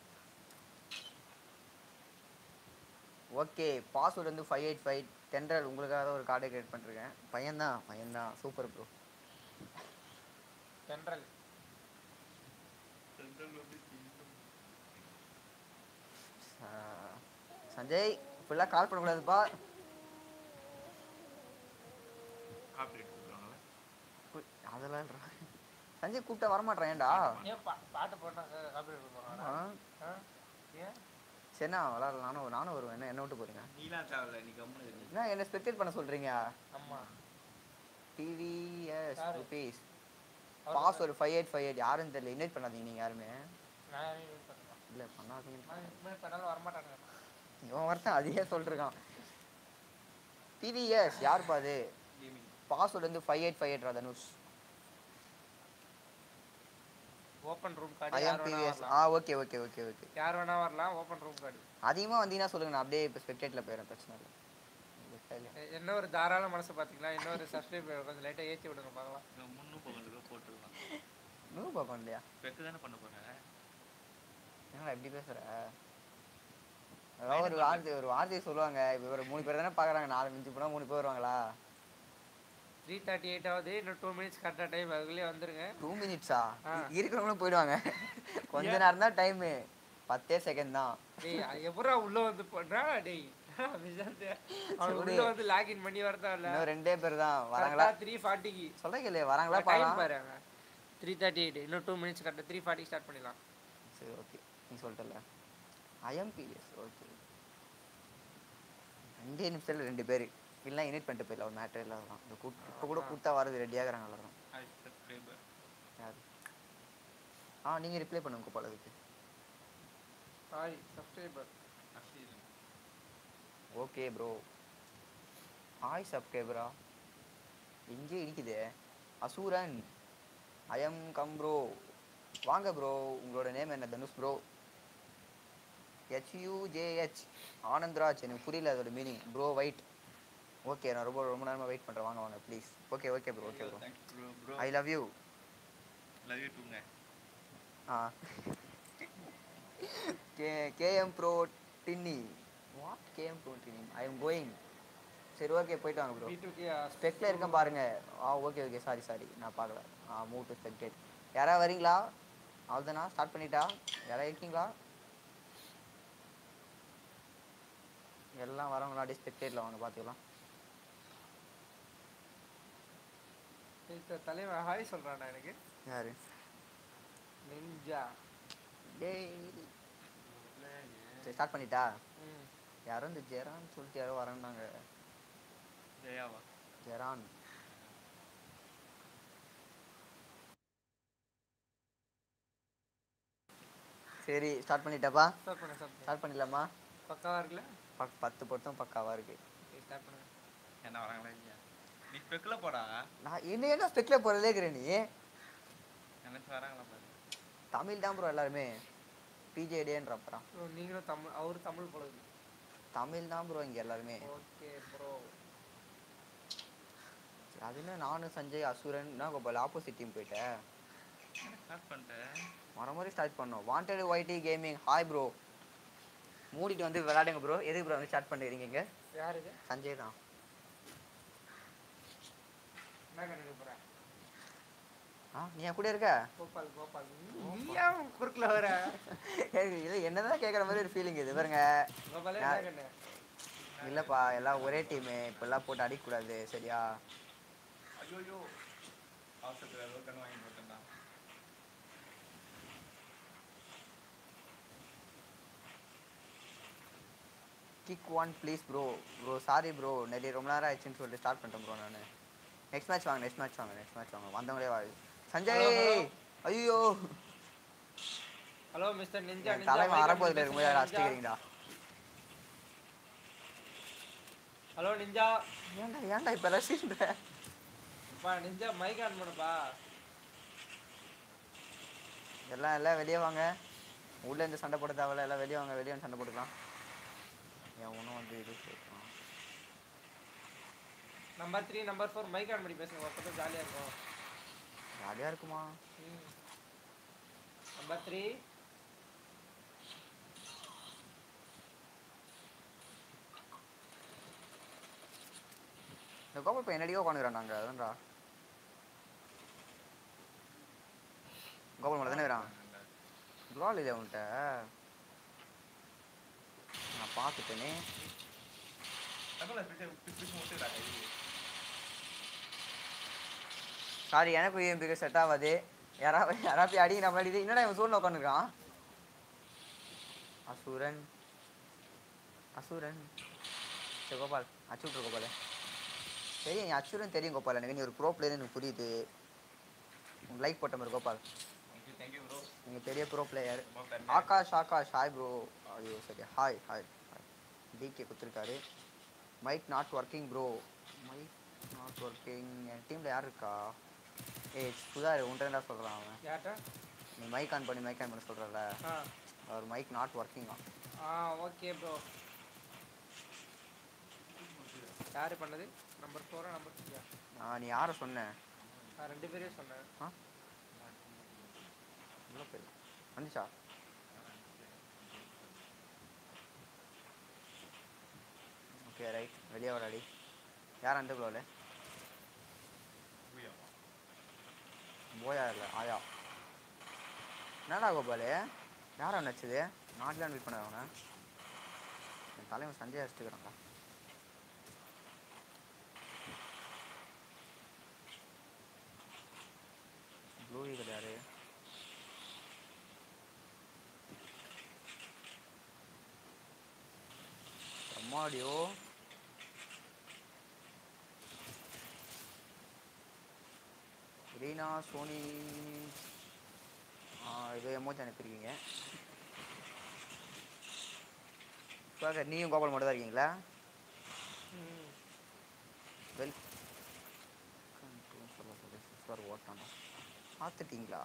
Speaker 1: ஓகே பாஸ்வேர்டு வந்து ஃபைவ் எயிட் ஃபைவ் டெண்டர் உங்களுக்காக தான் ஒரு கார்டை கிரியேட் பண்ணிருக்கேன் பையன்தான் பையன்தான் சூப்பர் ப்ரோ
Speaker 2: ஜென்ரல்
Speaker 3: சென்ட்ரல் வந்து கீழே.
Speaker 1: சஞ்சய் ஃபுல்லாக கால் பண்ணக்கூடாதுப்பா
Speaker 3: Copyright கொடுக்குறாங்களா?
Speaker 1: கு- அதெல்லாம் இல்லடா. சஞ்சய் கூப்பிட்டா வரமாட்டேன் ஏன்டா
Speaker 2: ஏன் பா- பாட்டு போட்டா காப்பி போறாங்க
Speaker 1: ஆ?
Speaker 2: ஏன்
Speaker 1: சரிண்ணா விளாட்ல நானும் நானும் வருவேன் என்ன என்ன விட்டு போறீங்க
Speaker 3: நீலாம் தேவையில்ல, நீ கம்முனு இரு.
Speaker 1: என்ன என்ன ஸ்பெக்டேட் பண்ண சொல்றீங்க
Speaker 2: ஆமா
Speaker 1: டிவிஎஸ்
Speaker 2: யாரு?
Speaker 1: ருபீஸ்
Speaker 2: அவர்
Speaker 1: password five eight five eight யாருன்னு தெரியல இன்வைட் பண்ணாதீங்க நீங்கள் யாருமே
Speaker 2: நான் யூஸ் பண்ணுவேன்
Speaker 1: இல்லை பண்ணாதீங்க
Speaker 2: நான் இனிமேல் பண்ணாலும் வரமாட்டாங்க
Speaker 1: இவன் ஒருத்தன் அதையே சொல்லிருக்கான் டிவிஎஸ் யாருப்பா அது
Speaker 3: Gaming.
Speaker 1: பாஸ்வேர்டு வந்து five eight five eight Dhanush
Speaker 2: open room card யார் வேணா
Speaker 1: ஐஎம்பிஎஸ்
Speaker 2: வரலாம்
Speaker 1: ஆ ஓகே ஓகே ஓகே ஓகே
Speaker 2: யார் வேணா வரலாம் ஓப்பன் ரூம் கார்டு
Speaker 1: அதிகமாக வந்தீங்கன்னா சொல்லுங்க நான் அப்படியே இப்போ ஸ்பெக்டேட்டில் போயிடுறேன் பிரச்சனை இல்லை உங்களுக்கு கையில.
Speaker 2: என்ன ஒரு தாராள மனசு பாத்தீங்களா இன்னொரு சப்ஸ்கிரைப் கொஞ்சம் லைட்டா ஏத்தி விடுங்க பார்க்கலாம்
Speaker 3: இவன் முன்னும் பக்கத்துக்கு போட்டுடலாம்.
Speaker 1: நூறு பார்க்கணும் இல்லையா
Speaker 3: வெக்கு தானே பண்ண போறேன்.
Speaker 1: என்னடா இப்படி பேசுற அதாவது ஒரு வார்த்தை ஒரு வார்த்தையை சொல்லுவாங்க இப்போ ஒரு மூணு பேர் தானே பார்க்குறாங்க நாலு மிஞ்சி போனால் மூணு பேர் வருவாங்களா
Speaker 2: த்ரீ தேர்ட்டி எயிட் ஆகுது இன்னும் டூ மினிட்ஸ் கரெக்டாக டைம் அதுக்குள்ளே வந்துருங்க
Speaker 1: டூ மினிட்ஸா
Speaker 2: ஆ.
Speaker 1: இருக்கிறவங்களும் போயிடுவாங்க கொஞ்ச நேரம் தான் டைமு பத்தே செகண்ட் தான்
Speaker 2: டேய் அது எப்படா உள்ள வந்து பண்றா டேய் விசாந்த் அவன்
Speaker 1: சொல்லு.
Speaker 2: உள்ள வந்து லாகின் பண்ணி வரதா இல்ல
Speaker 1: இன்னும் ரெண்டே பேர் தான் வராங்களா
Speaker 2: த்ரீ ஃபார்ட்டிக்கு
Speaker 1: சொல்றீங்க இல்லையா வராங்களா
Speaker 2: டைம்
Speaker 1: பாக்கலாம்
Speaker 2: பாருங்க த்ரீ தேர்ட்டி எயிட் இன்னும் டூ மினிட்ஸ் கரெக்டாக த்ரீ ஃபார்ட்டி ஸ்டார்ட் பண்ணிடலாம்
Speaker 1: சரி ஓகே நீ சொல்லிட்டல ஐஎம்பிஎஸ் ஓகே ரெண்டே நிமிஷத்தில் ரெண்டு பேர் இல்லைனா இன்வைட் பண்ணிட்டு போயிடலாம் ஒரு மேட்டர் இல்லாதான் இந்த கூட் இப்போ கூட கூட்டா வரது ரெடியாகிறாங்க எல்லாரும்
Speaker 3: Hi, subscriber.
Speaker 1: யார் ஆ நீங்கள் ரிப்ளை பண்ணுங்க கோபால் அதுக்கு
Speaker 2: ஹாய் சப்ஸ்கிரைபர்
Speaker 3: அசில்.
Speaker 1: ஓகே ப்ரோ ஹாய் சப்ஸ்கிரைபரா இங்கே இடிக்குதே அசூரன் ஐஎம் கம் ப்ரோ வாங்க ப்ரோ உங்களோட நேம் என்ன தனுஷ் ப்ரோ ஹெச்யூஜேஹெச் ஆனந்த்ராஜ் எனக்கு புரியல அதோட மீனிங் ப்ரோ வெயிட் ஓகே நான் ரொம்ப ரொம்ப நேரமாக வெயிட் பண்ணுறேன் வாங்க வாங்க please okay okay bro okay bro
Speaker 3: Thanks, bro, bro.
Speaker 1: I love you
Speaker 3: Love you too-ங்க.
Speaker 1: ஆ கே கேஎம் ப்ரோ டின்னி வாட் கேஎம் ப்ரோ டின்னி ஐ எம் கோயிங் சரி ஓகே போயிட்டு வாங்க ப்ரோ
Speaker 2: பி டூ கே
Speaker 1: ஸ்பெக்ல இருக்கேன் பாருங்க ah okay okay sorry sorry நான் பார்க்கல ஆ மூவ் டு ஸ்பெக்டேட் யாராவது வரீங்களா அவ்வளோதானா ஸ்டார்ட் பண்ணிட்டா யாராவது இருக்கீங்களா எல்லாம் வரவங்களா அப்படியே ஸ்பெக்டேட்டில் வாங்க பார்த்துக்கலாம்
Speaker 2: தலைவன் ஹாய் சொல்றான்டா எனக்கு
Speaker 1: யாரு
Speaker 2: நெஞ்சா
Speaker 1: டேய் சரி ஸ்டார்ட் பண்ணிட்டா
Speaker 2: ம்
Speaker 1: யாரும் இந்த ஜெரான்னு சொல்லிட்டு யாரோ வரேன்னாங்க
Speaker 3: ஜெயாவா?
Speaker 1: ஜெரான் சரி ஸ்டார்ட் பண்ணிட்டாப்பா
Speaker 2: ஸ்டார்ட் பண்ணு ஸ்டார்ட் பண்ணு
Speaker 1: ஸ்டார்ட் பண்ணிடலாமா
Speaker 2: பக்காவா இருக்குல்ல
Speaker 1: பக் பத்து பொருத்தம் பக்காவா இருக்கு
Speaker 2: ஸ்டார்ட் பண்ணு
Speaker 3: என்ன வராங்களா இல்லையா? நீ ஸ்பெக்ல போடா
Speaker 1: நான் என்ன என்ன ஸ்பெக்ல போறதே இருக்கிற நீ
Speaker 3: எனக்கு வராங்களா பாரு
Speaker 1: தமிழ் தான் ப்ரோ எல்லாருமே பிஜேடின்றப்பறம்
Speaker 2: ஓ, நீங்களும் தமிழ் அவரு தமிழ் போல இருக்கு
Speaker 1: தமிழ் தான் ப்ரோ இங்க எல்லாருமே
Speaker 2: ஓகே ப்ரோ
Speaker 1: அது என்ன நானும் சஞ்சய் அசுரன் என்ன கோபால் ஆப்போசிட் டீம் போயிட்டேன்
Speaker 3: ஸ்டார்ட் பண்ணிட்டேன்
Speaker 1: மற மாதிரி ஸ்டார்ட் பண்ணோம் wanted YT gaming hi bro மூடிட்டு வந்து விளையாடுங்க ப்ரோ எதுக்கு ப்ரோ வந்து ஸ்டார்ட் பண்ணுறீங்க இங்கே
Speaker 2: யார் இது
Speaker 1: சஞ்சய் தான்
Speaker 2: என்ன கண்டுக்க போற
Speaker 1: ஆ நீ என் கூட இருக்க
Speaker 2: கோபால் கோபால் நீ ஏன் குறுக்கில் வர
Speaker 1: இது என்னதான் கேட்குற மாதிரி ஒரு ஃபீலிங் இது பாருங்க
Speaker 2: கோபாலே என்ன கண்ணு
Speaker 1: இல்லைப்பா எல்லாம் ஒரே டீமு இப்பெல்லாம் போட்டு அடிக்கக்கூடாது சரியா
Speaker 3: ஐயோ அவசரத்தில் ஏதோ கண்ணு வாங்கி போட்டேன்டா
Speaker 1: kick one please bro bro sorry bro நிறைய ரொம்ப நேரம் ஆயிடுச்சுன்னு சொல்லிட்டு ஸ்டார்ட் பண்ணிட்டேன் ப்ரோ நான் நெக்ஸ்ட் மேட்ச் வாங்க நெக்ஸ்ட் மேட்ச் வாங்க நெக்ஸ்ட் மேட்ச் வாங்க வந்தவங்களே வா சஞ்சய்
Speaker 2: Hello, hello.
Speaker 1: ஐயோ
Speaker 2: ஹலோ மிஸ்டர் நிஞ்சா
Speaker 1: என் தலைவன் அரப்போதில் இருக்கும்போது அடிச்சுக்கிறீங்கடா
Speaker 2: ஹலோ நிஞ்சா
Speaker 1: ஏன்டா ஏன்டா இப்போ ரசின்ற
Speaker 2: பா நிஞ்சா மைக் ஆன் பண்ணுப்பா
Speaker 1: எல்லாம் எல்லாம் வெளியே வாங்க உள்ள இருந்து சண்டை போட தேவையில்ல எல்லாம் வெளியே வாங்க வெளியே வந்து சண்டை போட்டுக்கலாம் என் ஒன்றும் வந்து இது கேட்கலாம்
Speaker 2: number three number four mic on பண்ணி பேசுங்க அப்போ ஜாலியாக இருக்கும்
Speaker 1: ஜாலியாக இருக்குமா
Speaker 2: நம்பர் த்ரீ
Speaker 1: இந்த கோபல் இப்போ என்னடியோ உட்காந்துக்கிறான்டாங்க அதான்டா கோபால் மட்டும் தானே வரான் குலால் இது அவன்கிட்ட நான் பார்த்துட்டேனே
Speaker 3: டபுள் பிடிச்சு பிடிச்சு முட்டுடா கை
Speaker 1: சாரி எனக்கு யூஎம்பிக்கு செட் ஆகாது யாராவது யாராவது போய் அடிக்கிற மாதிரி இது என்னடா இவன் சூழ்நிலை உட்காந்துருக்கான் அசுரன் அசுரன் சரி கோபால் அச்சு விட்ரு கோபால் தெரியும் நீ அச்சுரன் தெரியும் கோபால் எனக்கு நீ ஒரு ப்ரோ பிளேயர் எனக்கு புரியுது உங்க லைக் போட்ட மாதிரி கோபால்
Speaker 3: தேங்க்யூ தேங்க்யூ ப்ரோ
Speaker 1: நீங்கள் பெரிய ப்ரோ பிளேயர்
Speaker 3: ரொம்ப பெருமை
Speaker 1: ஆகாஷ் ஆகாஷ் ஹாய் ப்ரோ ஐயோ சரி ஹாய் ஹாய் ஹாய் டிகே கொடுத்துருக்காரு mic not working bro mic not working என் டீமில் யார் இருக்கா ஏய் சுதார் உன்ட்டு தான் சொல்கிறான் அவன்
Speaker 2: யார்கிட்ட
Speaker 1: நீ மைக் ஆன் பண்ணி மைக் ஆன் பண்ண சொல்கிறல
Speaker 2: ஆ
Speaker 1: அவர் mic not working
Speaker 2: ah okay bro யார் பண்ணது நம்பர் ஃபோரா நம்பர் த்ரீயா
Speaker 1: நீ யாரை சொன்ன
Speaker 2: நான் ரெண்டு பேரையும் சொன்னேன்
Speaker 1: ஆ உள்ள போய் வந்துச்சா ஓகே ரைட் வெளியே வராடி யார் அந்த குளோவில்
Speaker 3: புரியாமா
Speaker 1: போயா இல்லை ஆயா என்னடா கோபாலு யாரா நச்சது நாட்டில் மீட் பண்ண அவனை என் தலைவன் சஞ்சய் அடிச்சுக்கிறான்டா ப்ளூ ஈகல் யாரு அம்மாடியோ ரீனா சோனி ஆ, இது எமோஜி அனுப்பியிருக்கீங்க இப்போ நீயும் கோபால் மட்டும் தான் இருக்கீங்களா
Speaker 2: ம்
Speaker 1: வெல் சொல்ல சொல்லி சார் ஓட்டானா பார்த்துட்டீங்களா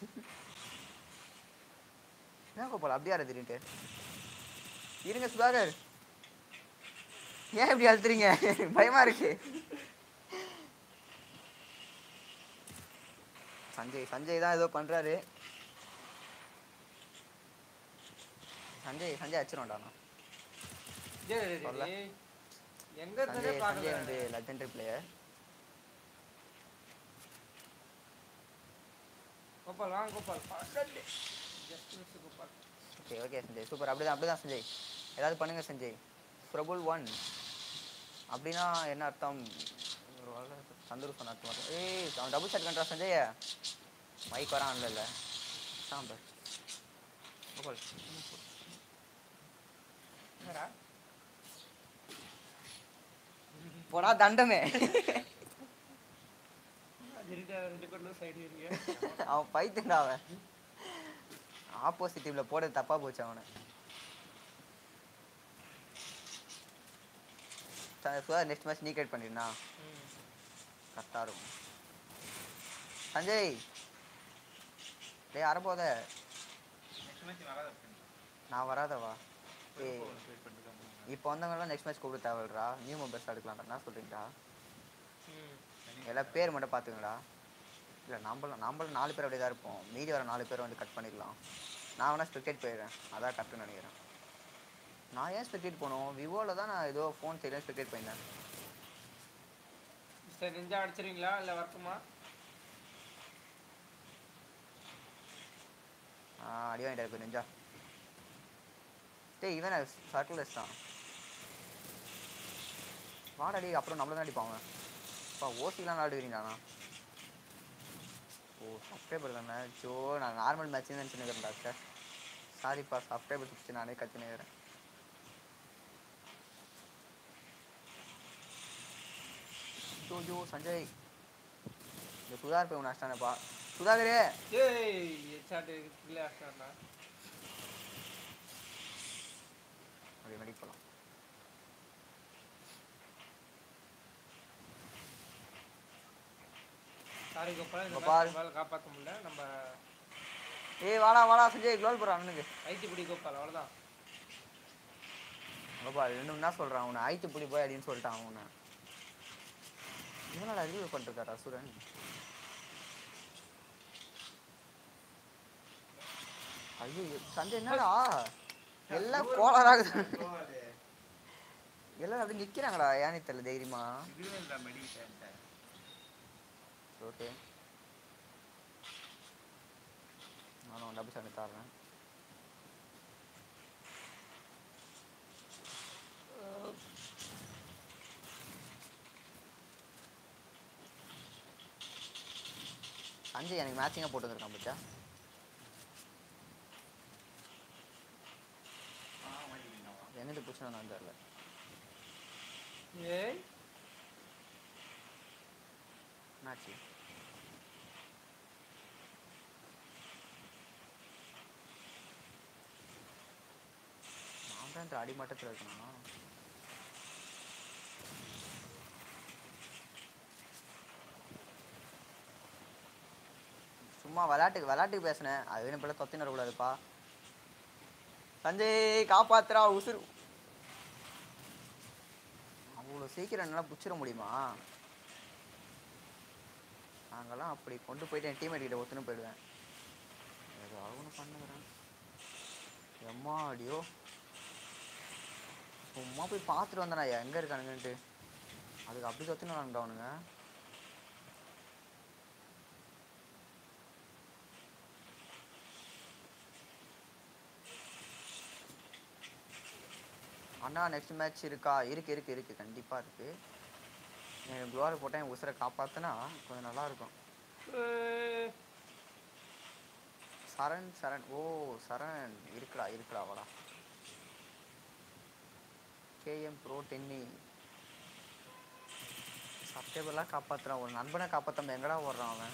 Speaker 1: என்ன கோபால் அப்படியா திடீர்னு இருங்க சுதாகர் ஏன் இப்படி அழுத்துறீங்க பயமா இருக்கு சஞ்சய் சஞ்சய் தான் ஏதோ பண்றாரு சஞ்சய் சஞ்சய் அடிச்சிரும்டா நான்
Speaker 2: டேய், டேய்,
Speaker 1: சொல்லல.
Speaker 2: டேய். எங்க இருந்ததே
Speaker 1: சஞ்சய் சஞ்சய் வந்து
Speaker 2: பார்க்கல
Speaker 1: லெஜெண்டரி பிளேயர்
Speaker 2: கோபால் வாங்க Gopal just miss Gopal
Speaker 1: okay okay Sanjay super அப்படிதான் அப்படிதான் சஞ்சய் ஏதாவது பண்ணுங்க சஞ்சய் பிரபுல் ஒன் அப்படின்னா என்ன அர்த்தம் ஒரு வேளை சந்துரு சொன்ன அர்த்தம் மட்டும் ஏய் அவன் டபுள் ஷாட் கண்ட்ரா சஞ்சய் மைக் வரான் இல்லை இல்லை சாம்பர் கோபால்
Speaker 2: என்னடா
Speaker 1: போடா தண்டமே
Speaker 2: இருக்க ரெண்டு பேரும் சைடு இருக்கு
Speaker 1: அவன் பைத்துண்டா அவன் ஆப்போசிட் டீம்ல போட தப்பா போச்சு அவனை நெக்ஸ்ட் மேட்ச் நீ கேட் பண்ணிருந்தா
Speaker 2: ம்.
Speaker 1: கரெக்டாக இருக்கும் சஞ்சய் டேய் அரபோத
Speaker 3: நெக்ஸ்ட் மேட்ச் வராத friend.
Speaker 1: நான் வராதவா ஏய்
Speaker 3: ரொம்ப wait பண்ணிட்டு இருக்காங்க.
Speaker 1: இப்போ வந்தவங்கலாம் நெக்ஸ்ட் மேட்ச் கூப்பிட தேவையில்லடா நியூ மெம்பர்ஸ் எடுக்கலாம்டா என்ன சொல்றீங்கடா
Speaker 2: ம்.
Speaker 1: எல்லாம் பேர் மட்டும் பார்த்துக்கங்கடா இல்லை நம்மளும் நம்மளும் நாலு பேர் அப்படியே தான் இருப்போம் மீதி வர நாலு பேரை வந்து கட் பண்ணிக்கலாம் நான் வேணா ஸ்பிரிக்கெட் போயிடுறேன் அதான் கரெக்டுன்னு நினைக்கிறேன் நான் ஏன் ஸ்பெக்டேட் போனோம் விவோவில் தான் நான் ஏதோ ஃபோன் சைடில் ஸ்பெக்டேட் போயிருந்தேன்
Speaker 2: மிஸ்டர் நெஞ்சா அடிச்சிருவீங்களா இல்லை வரட்டுமா
Speaker 1: ஆ அடி வாங்கிட்டாரு இப்போ நெஞ்சா டேய் இவன் சர்க்கிள் தான் வாடா அப்புறம் நம்மள தான் அடிப்பான் அவன் அப்பா ஓசிலாம் விளாடுவீங்களாண்ணா ஓ சப்ஸ்கிரைபர் தானே ஜோ நான் நார்மல் மேட்ச் நினச்சின்னு டாக்டர் சாரிப்பா சப்ஸ்கிரைபர் பிடிச்சி நானே கற்றுனே இருக்கிறேன் ஜோ ஜோ சஞ்சய் இந்த சுதார் போய் உன்னை அடிச்சிட்டானேப்பா சுதாகரே
Speaker 2: ஏய் ஹெச்ஆர்டி பிள்ளை ஆஸ்டாண்டா
Speaker 1: அப்படியே மெடிக் போகலாம்
Speaker 2: சாரி கோபால் இந்த
Speaker 1: கோபால்.
Speaker 2: மேட்ச் நம்மளால காப்பாற்ற முடியல நம்ம
Speaker 1: ஏய் வாடா வாடா சஞ்சய் க்ளோல் போடுறான் அண்ணனுக்கு
Speaker 2: ஐடி பிடி கோபால் அவ்வளோதான்
Speaker 1: அப்பா ரெண்டு மணி நேரம் சொல்கிறான் உன்னை ஐத்து பிடி போய் அப்படின்னு சொல்லிட்டான் உன்னை இவனால அறிவு பண்ணிருக்காரா அசுரன் ஐயோ சஞ்சய் என்னடா எல்லாம் கோளாறாகுது எல்லாரும் அப்படி நிக்கிறாங்கடா ஏன்னு தெரியல தைரியமா
Speaker 3: இதுல மெடிக்கிட்டேன்
Speaker 1: ஓகே நானும் டபுள் சாமி தர்றேன் சஞ்சய் எனக்கு மேட்சிங்காக போட்டு வந்திருக்கான் பச்சா எங்கிட்ட பிடிச்சா நான் தெரியல
Speaker 2: ஏய்
Speaker 1: என்னாச்சு நான் தான் இந்த அடிமட்டத்தில் இருக்கணும் சும்மா விளையாட்டுக்கு விளையாட்டுக்கு பேசினேன் அது வேணும் போல தொத்தின்னு வரக்கூடாதுப்பா சஞ்சய் காப்பாத்துறா உசுறு அவ்வளோ சீக்கிரம் என்னால் பிடிச்சிட முடியுமா நாங்கெல்லாம் அப்படி கொண்டு போயிட்டு என் டீம்மேட் கிட்ட ஒத்துன்னு போயிடுவேன் ஏதாவது ஒன்று பண்ணுகிறேன் எம்மாடியோ சும்மா போய் பார்த்துட்டு வந்தேனா எங்கே இருக்கானுங்கன்ட்டு அதுக்கு அப்படி தொத்துன்னு வராங்கடா அவனுங்க அண்ணா நெக்ஸ்ட் மேட்ச் இருக்கா இருக்கு இருக்கு இருக்கு கண்டிப்பாக இருக்கு எனக்கு குளோரி போட்டால் என் உசுரை காப்பாற்றினா கொஞ்சம் நல்லா இருக்கும்
Speaker 2: ஏய்.
Speaker 1: சரண் சரண் ஓ சரண் இருக்குடா இருக்குடா வாடா கேஎம் ப்ரோ டென்னி சப்ஸ்கிரைபர்லாம் காப்பாத்துறான் ஒரு நண்பனை காப்பாத்தாம எங்கடா ஓடுறான் அவன்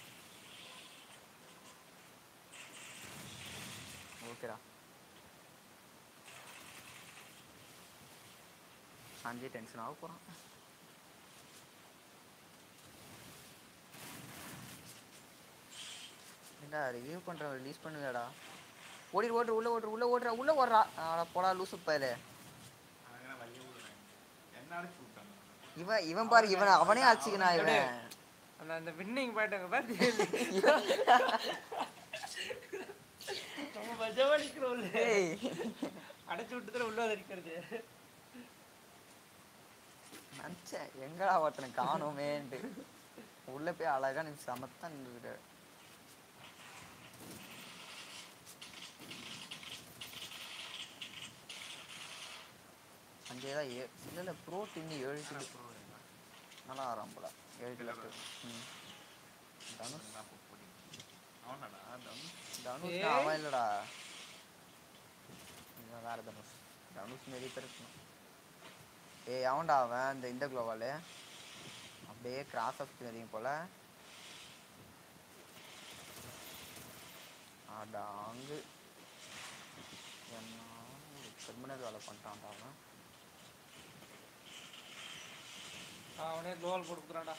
Speaker 1: ஓகேடா சஞ்சய் டென்ஷன் ஆக போகிறான் ஏண்டா ரிவ்யூ பண்ணுறவன் ரிலீஸ் பண்ணுவேடா ஓடிடு ஓடுற உள்ள ஓடுற உள்ள ஓடுறா உள்ள ஓடுறா ஆடா போடா லூசு பயலே
Speaker 3: அதனால வழிய விடுறேன் என்ன அடிச்சு விட்டாங்க
Speaker 1: இவன் இவன் பாரு இவன் அவனே அடிச்சுக்கனா இவன்
Speaker 2: அந்த அந்த வின்னிங் போயிட்டாங்க பாத்து நம்ம மஜாவடிக்கிறோம்
Speaker 1: ஏய்
Speaker 2: அடைச்சு விட்டு உள்ள இருக்கிறது
Speaker 1: நினச்சேன் எங்கடா ஒருத்தனை காணோமேன்ட்டு உள்ள போய் அழகா நீ சமத்தா நின்றுக்கிட்ட சஞ்சய் தான் ஏ இல்லை இல்லை ப்ரோட்டீன் ஏழு கிலோ நல்லா ஆறாம் போல ஏழு கிலோ ம் தனுஷ்
Speaker 3: அவனாடா தனுஷ்
Speaker 1: தனுஷ்
Speaker 2: ஏய்.
Speaker 1: அவன் இல்லடா இவன் வேற தனுஷ் தனுஷ் நிறைய பேர் இருக்கணும் ஏய் அவன்டா அவன் இந்த இந்த குளோவாலு அப்படியே கிராஸ் ஆஃப் தெரியும் போல அடாங்கு என்ன ஒரு கிரிமினல் வேலை பண்ணிட்டான்டா அவன்
Speaker 2: அவனே கோல் போட்டு கொடுக்குறான்டா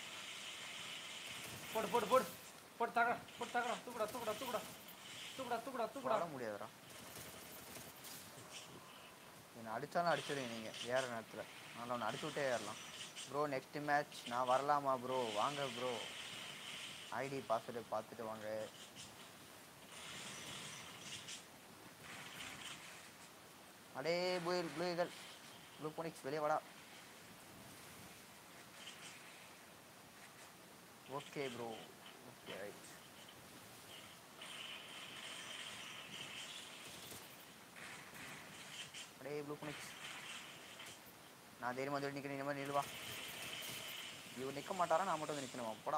Speaker 2: போடு போடு போடு போட்டு தகடா போட்டு தகடா தூக்குடா தூக்குடா தூக்குடா தூக்குடா தூக்குடா தூக்குடா
Speaker 1: போட முடியாதுடா என்னை அடித்தாலும் அடிச்சிடுவீங்க நீங்கள் ஏற நேரத்தில் அதனால் ஒன்று அடிச்சு விட்டே ஏறலாம் ப்ரோ நெக்ஸ்ட் மேட்ச் நான் வரலாமா ப்ரோ வாங்க ப்ரோ ஐடி பாஸ்வேர்டு பார்த்துட்டு வாங்க அடே ப்ளூ ப்ளூ இதழ் ப்ளூ போனிக்ஸ் வெளியே வாடா ஓகே ப்ரோ ஓகே ரைட் அடே ப்ளூ போனிக்ஸ் நான் தைரியமாக வந்து நிற்கிறேன் இந்த மாதிரி நில்வா இவர் நிற்க மாட்டாரா நான் மட்டும் வந்து நிற்கணுமா போடா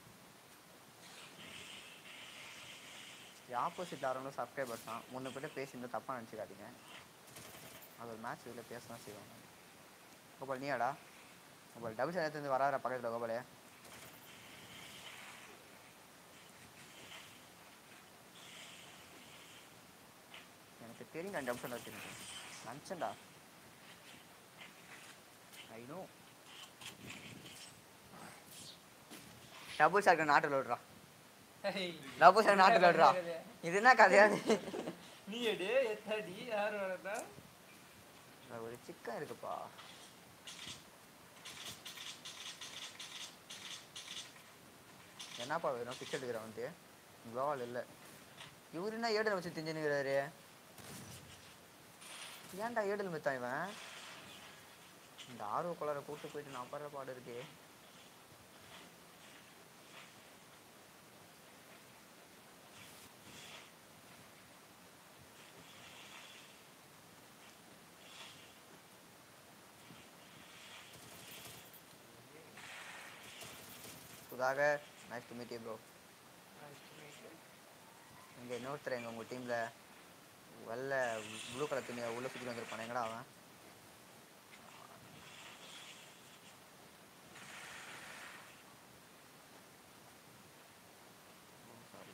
Speaker 1: ஆப்போசிட் ஆகிறவங்களும் சப்ஸ்கிரைபர்ஸ் தான் முன்ன பேர்ட்ட பேசியிருந்தா தப்பாக நினச்சிக்காதீங்க அது ஒரு மேட்ச் இதில் பேச தான் செய்வாங்க கோபால் நீயாடா கோபால் டபுள் சேனத்துலேருந்து வராத பக்கத்தில் கோபாலே எனக்கு தெரியும் நான் டபுள் சேனல் வச்சுருக்கேன் நினச்சேன்டா ஐ நோ டபுள் ஷார்க்கு நாட்டில் விடுறா டபுள் ஷார்க் நாட்டில் விடுறா இது என்ன கதையாது
Speaker 2: நீ எடு எத்தடி யார் வரதா
Speaker 1: ஒரு சிக்கன் இருக்குப்பா என்னப்பா வேணும் பிக்ஸ் எடுக்கிறேன் வந்து குளோவால் இல்லை இவரு என்ன ஏடல் வச்சு திஞ்சுனுங்கிறாரு ஏன்டா ஏடல் மித்தான் இவன் இந்த ஆர்வ குளரை கூட்டு போயிட்டு நான் படுற பாடு இருக்கே Sudhakar nice to meet you bro இங்கே இன்னொருத்தர் எங்கள் உங்கள் டீமில் வெள்ளை ப்ளூ கலர் துணியை உள்ளே சுற்றி வந்திருப்பான் எங்கடா அவன் சாரி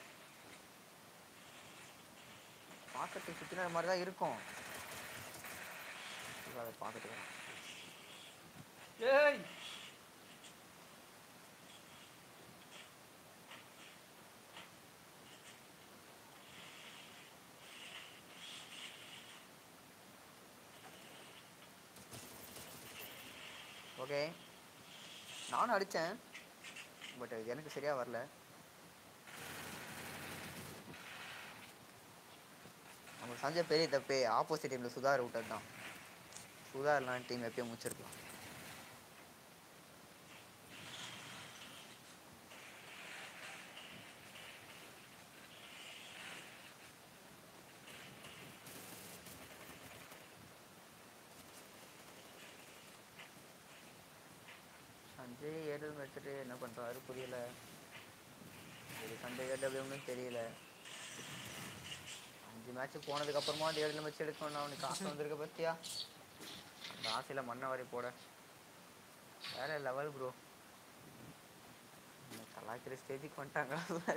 Speaker 1: பார்க்கறதுக்கு சுற்றின மாதிரி தான் இருக்கும் அதை பார்த்துட்டு வரேன்.
Speaker 2: ஏய்
Speaker 1: ஓகே நானும் அடித்தேன் பட் எனக்கு சரியாக வரல நம்ம செஞ்ச பெரிய தப்பே ஆப்போசிட் டீமில் சுதார் விட்டது தான் சுதார்லாம் டீம் எப்பயும் முடிச்சிருக்கலாம் சஞ்சய் ஏடபிள்யூ வச்சுட்டு என்ன பண்ணுறாரு புரியல இது சஞ்சய் ஏடபிள்யூன்னு தெரியல அஞ்சு மேட்ச் போனதுக்கு அப்புறமா அந்த ஏழு மேட்ச் எடுக்கணும் அவனுக்கு ஆசை வந்திருக்க பத்தியா அந்த ஆசையில மண்ணை வாரி போட வேற லெவல் ப்ரோ கலாய்க்கிற ஸ்டேஜுக்கு வந்துட்டாங்களா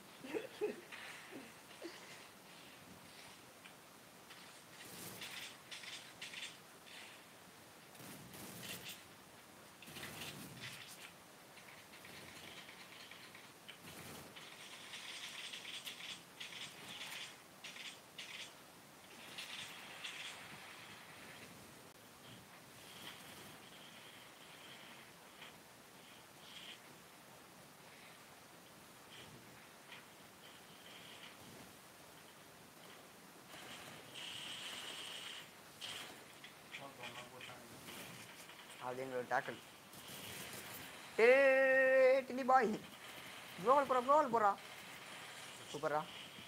Speaker 1: அது எங்களோட டேக்கிள் ஏ டில்லி பாய் க்ளோவல் போறா க்ளோவல் போறா சூப்பரா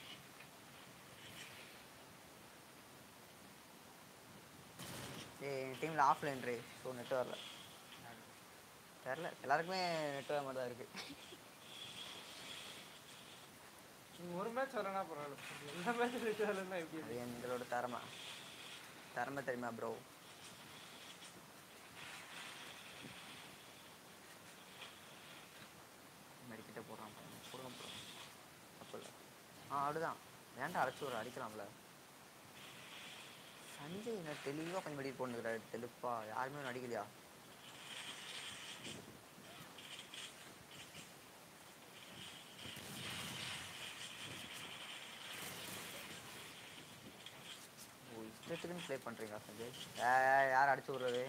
Speaker 1: ஏய் என் டீமில் ஆஃப்லைன் ரே ஸோ நெட் வரல தெரில எல்லாருக்குமே நெட் வர மாதிரி தான் இருக்கு
Speaker 2: நீ ஒரு மேட்ச் வரலனா பரவாயில்ல எல்லா மேட்ச் ரெண்டு வரலன்னா எப்படி
Speaker 1: அது எங்களோட திறமை திறமை தெரியுமா ப்ரோ மெடிக்கிட்ட போடுறான் பாருங்க. போடுங்க ப்ரோ தப்பு இல்லை ஆ அப்படிதான் ஏன்டா அழைச்சி ஒரு அடிக்கலாம்ல சஞ்சய் என்ன தெளிவாக கொஞ்சம் மெடிக்கெட் போட்டுக்கிறாரு தெளிப்பா யாருமே ஒன்றும் அடிக்கலையா ஓ இஷ்டத்துக்குன்னு ப்ளே பண்ணுறீங்களா சஞ்சய் ஏ ஏ, யார் அடிச்சு விட்றது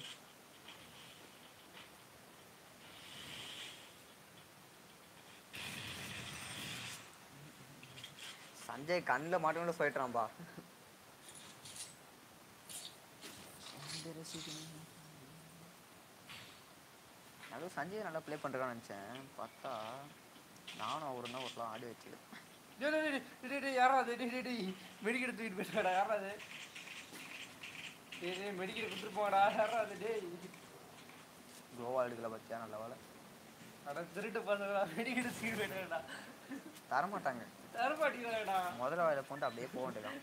Speaker 1: சஞ்சய் கண்ணில் மாட்டோம்னு சொல்லிட்டான்பா யோசிக்கணும் அதுவும் சஞ்சய் நல்லா ப்ளே பண்ணுறான்னு நினச்சேன் பார்த்தா நானும் அவரும் தான் ஒருலாம் ஆடி வச்சு
Speaker 2: டேய் டேய் டேய், டேய் டேய் யாரா அது டேய் டேய் டேய் மெடிக்கெட் தூக்கிட்டு போயிட்டாடா யாரா அது டேய் டேய் மெடிக்கெட் கொடுத்துட்டு போங்கடா யாரா அது டேய்
Speaker 1: கோவா எடுக்கல பார்த்தியா நல்ல வேலை
Speaker 2: அட திருட்டு பசங்களா மெடிக்கெட் தூக்கிட்டு போயிட்டாடா
Speaker 1: தரமாட்டாங்க
Speaker 2: தர மாட்டேங்கிறாடா
Speaker 1: முதல்ல வாயில போட்டு அப்படியே போக வேண்டியதான்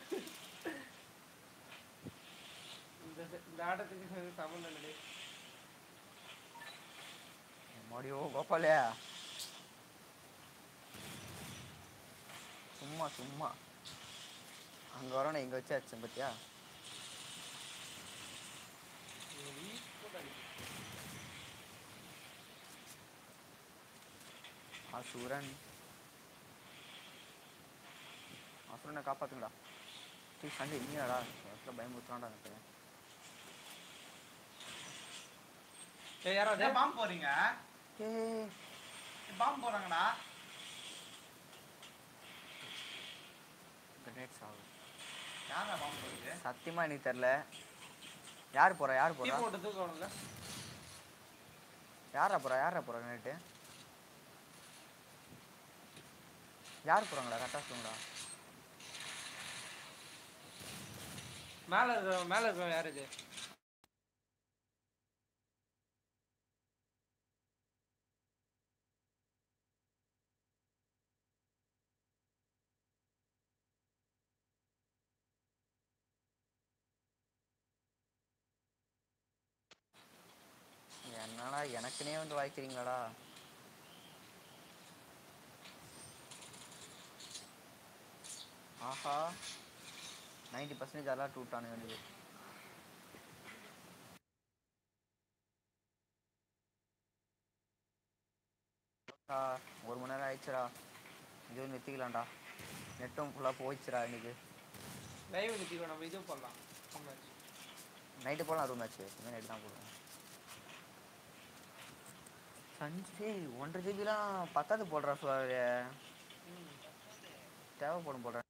Speaker 2: இந்த இந்த ஆட்டத்துக்கு சம்மந்தம் இல்லை
Speaker 1: மடியோ கோபாலே சும்மா சும்மா அங்க வரணும் இங்க வச்சு அடிச்சேன் பத்தியா அசுரன் அசுரனை காப்பாத்துங்கடா டீ சண்டை இல்லையாடா இடத்துல பயமுறுத்துறான்டா எனக்கு
Speaker 2: ஏய் யாரா அது
Speaker 3: ஏன் பாம்பு போறீங்க
Speaker 1: ஏய்
Speaker 3: பாம்பு போறாங்கடா
Speaker 1: கிரேட்ஸ் ஆகும்
Speaker 3: யாரா பாம்பு போகுது
Speaker 1: சத்தியமா எனக்கு தெரியல யார் போறா யார்
Speaker 2: டீ
Speaker 1: போறா
Speaker 2: போட்டு தூக்கணும்ல
Speaker 1: யாரா போறா யாரா போறா நைட்டு யார் போறாங்கடா கரெக்டாக சொல்லுங்கடா
Speaker 2: மேல இருக்க மேல இருக்க யார் இது
Speaker 1: என்னடா எனக்குனே வந்து வாய்க்கிறீங்களாடா ஆஹா நைன்டி பர்சன்டேஜ் அதெல்லாம் டூ டானு வேண்டியது ஆ, ஒரு மணி நேரம் ஆயிடுச்சுடா இது நிறுத்திக்கலாம்டா நெட்டும் ஃபுல்லாக போயிடுச்சுடா இன்னைக்கு
Speaker 2: லைவ் நிறுத்திக்கோ நம்ம இது பண்ணலாம் மேட்ச்
Speaker 1: நைட்டு போகலாம் ரூம் ஆச்சு இனிமேல் நைட்டு தான் போடுவேன் சஞ்சய் ஒன்றரை ஜிபிலாம் பத்தாது போடுறா சார் தேவைப்படும் போடுறேன்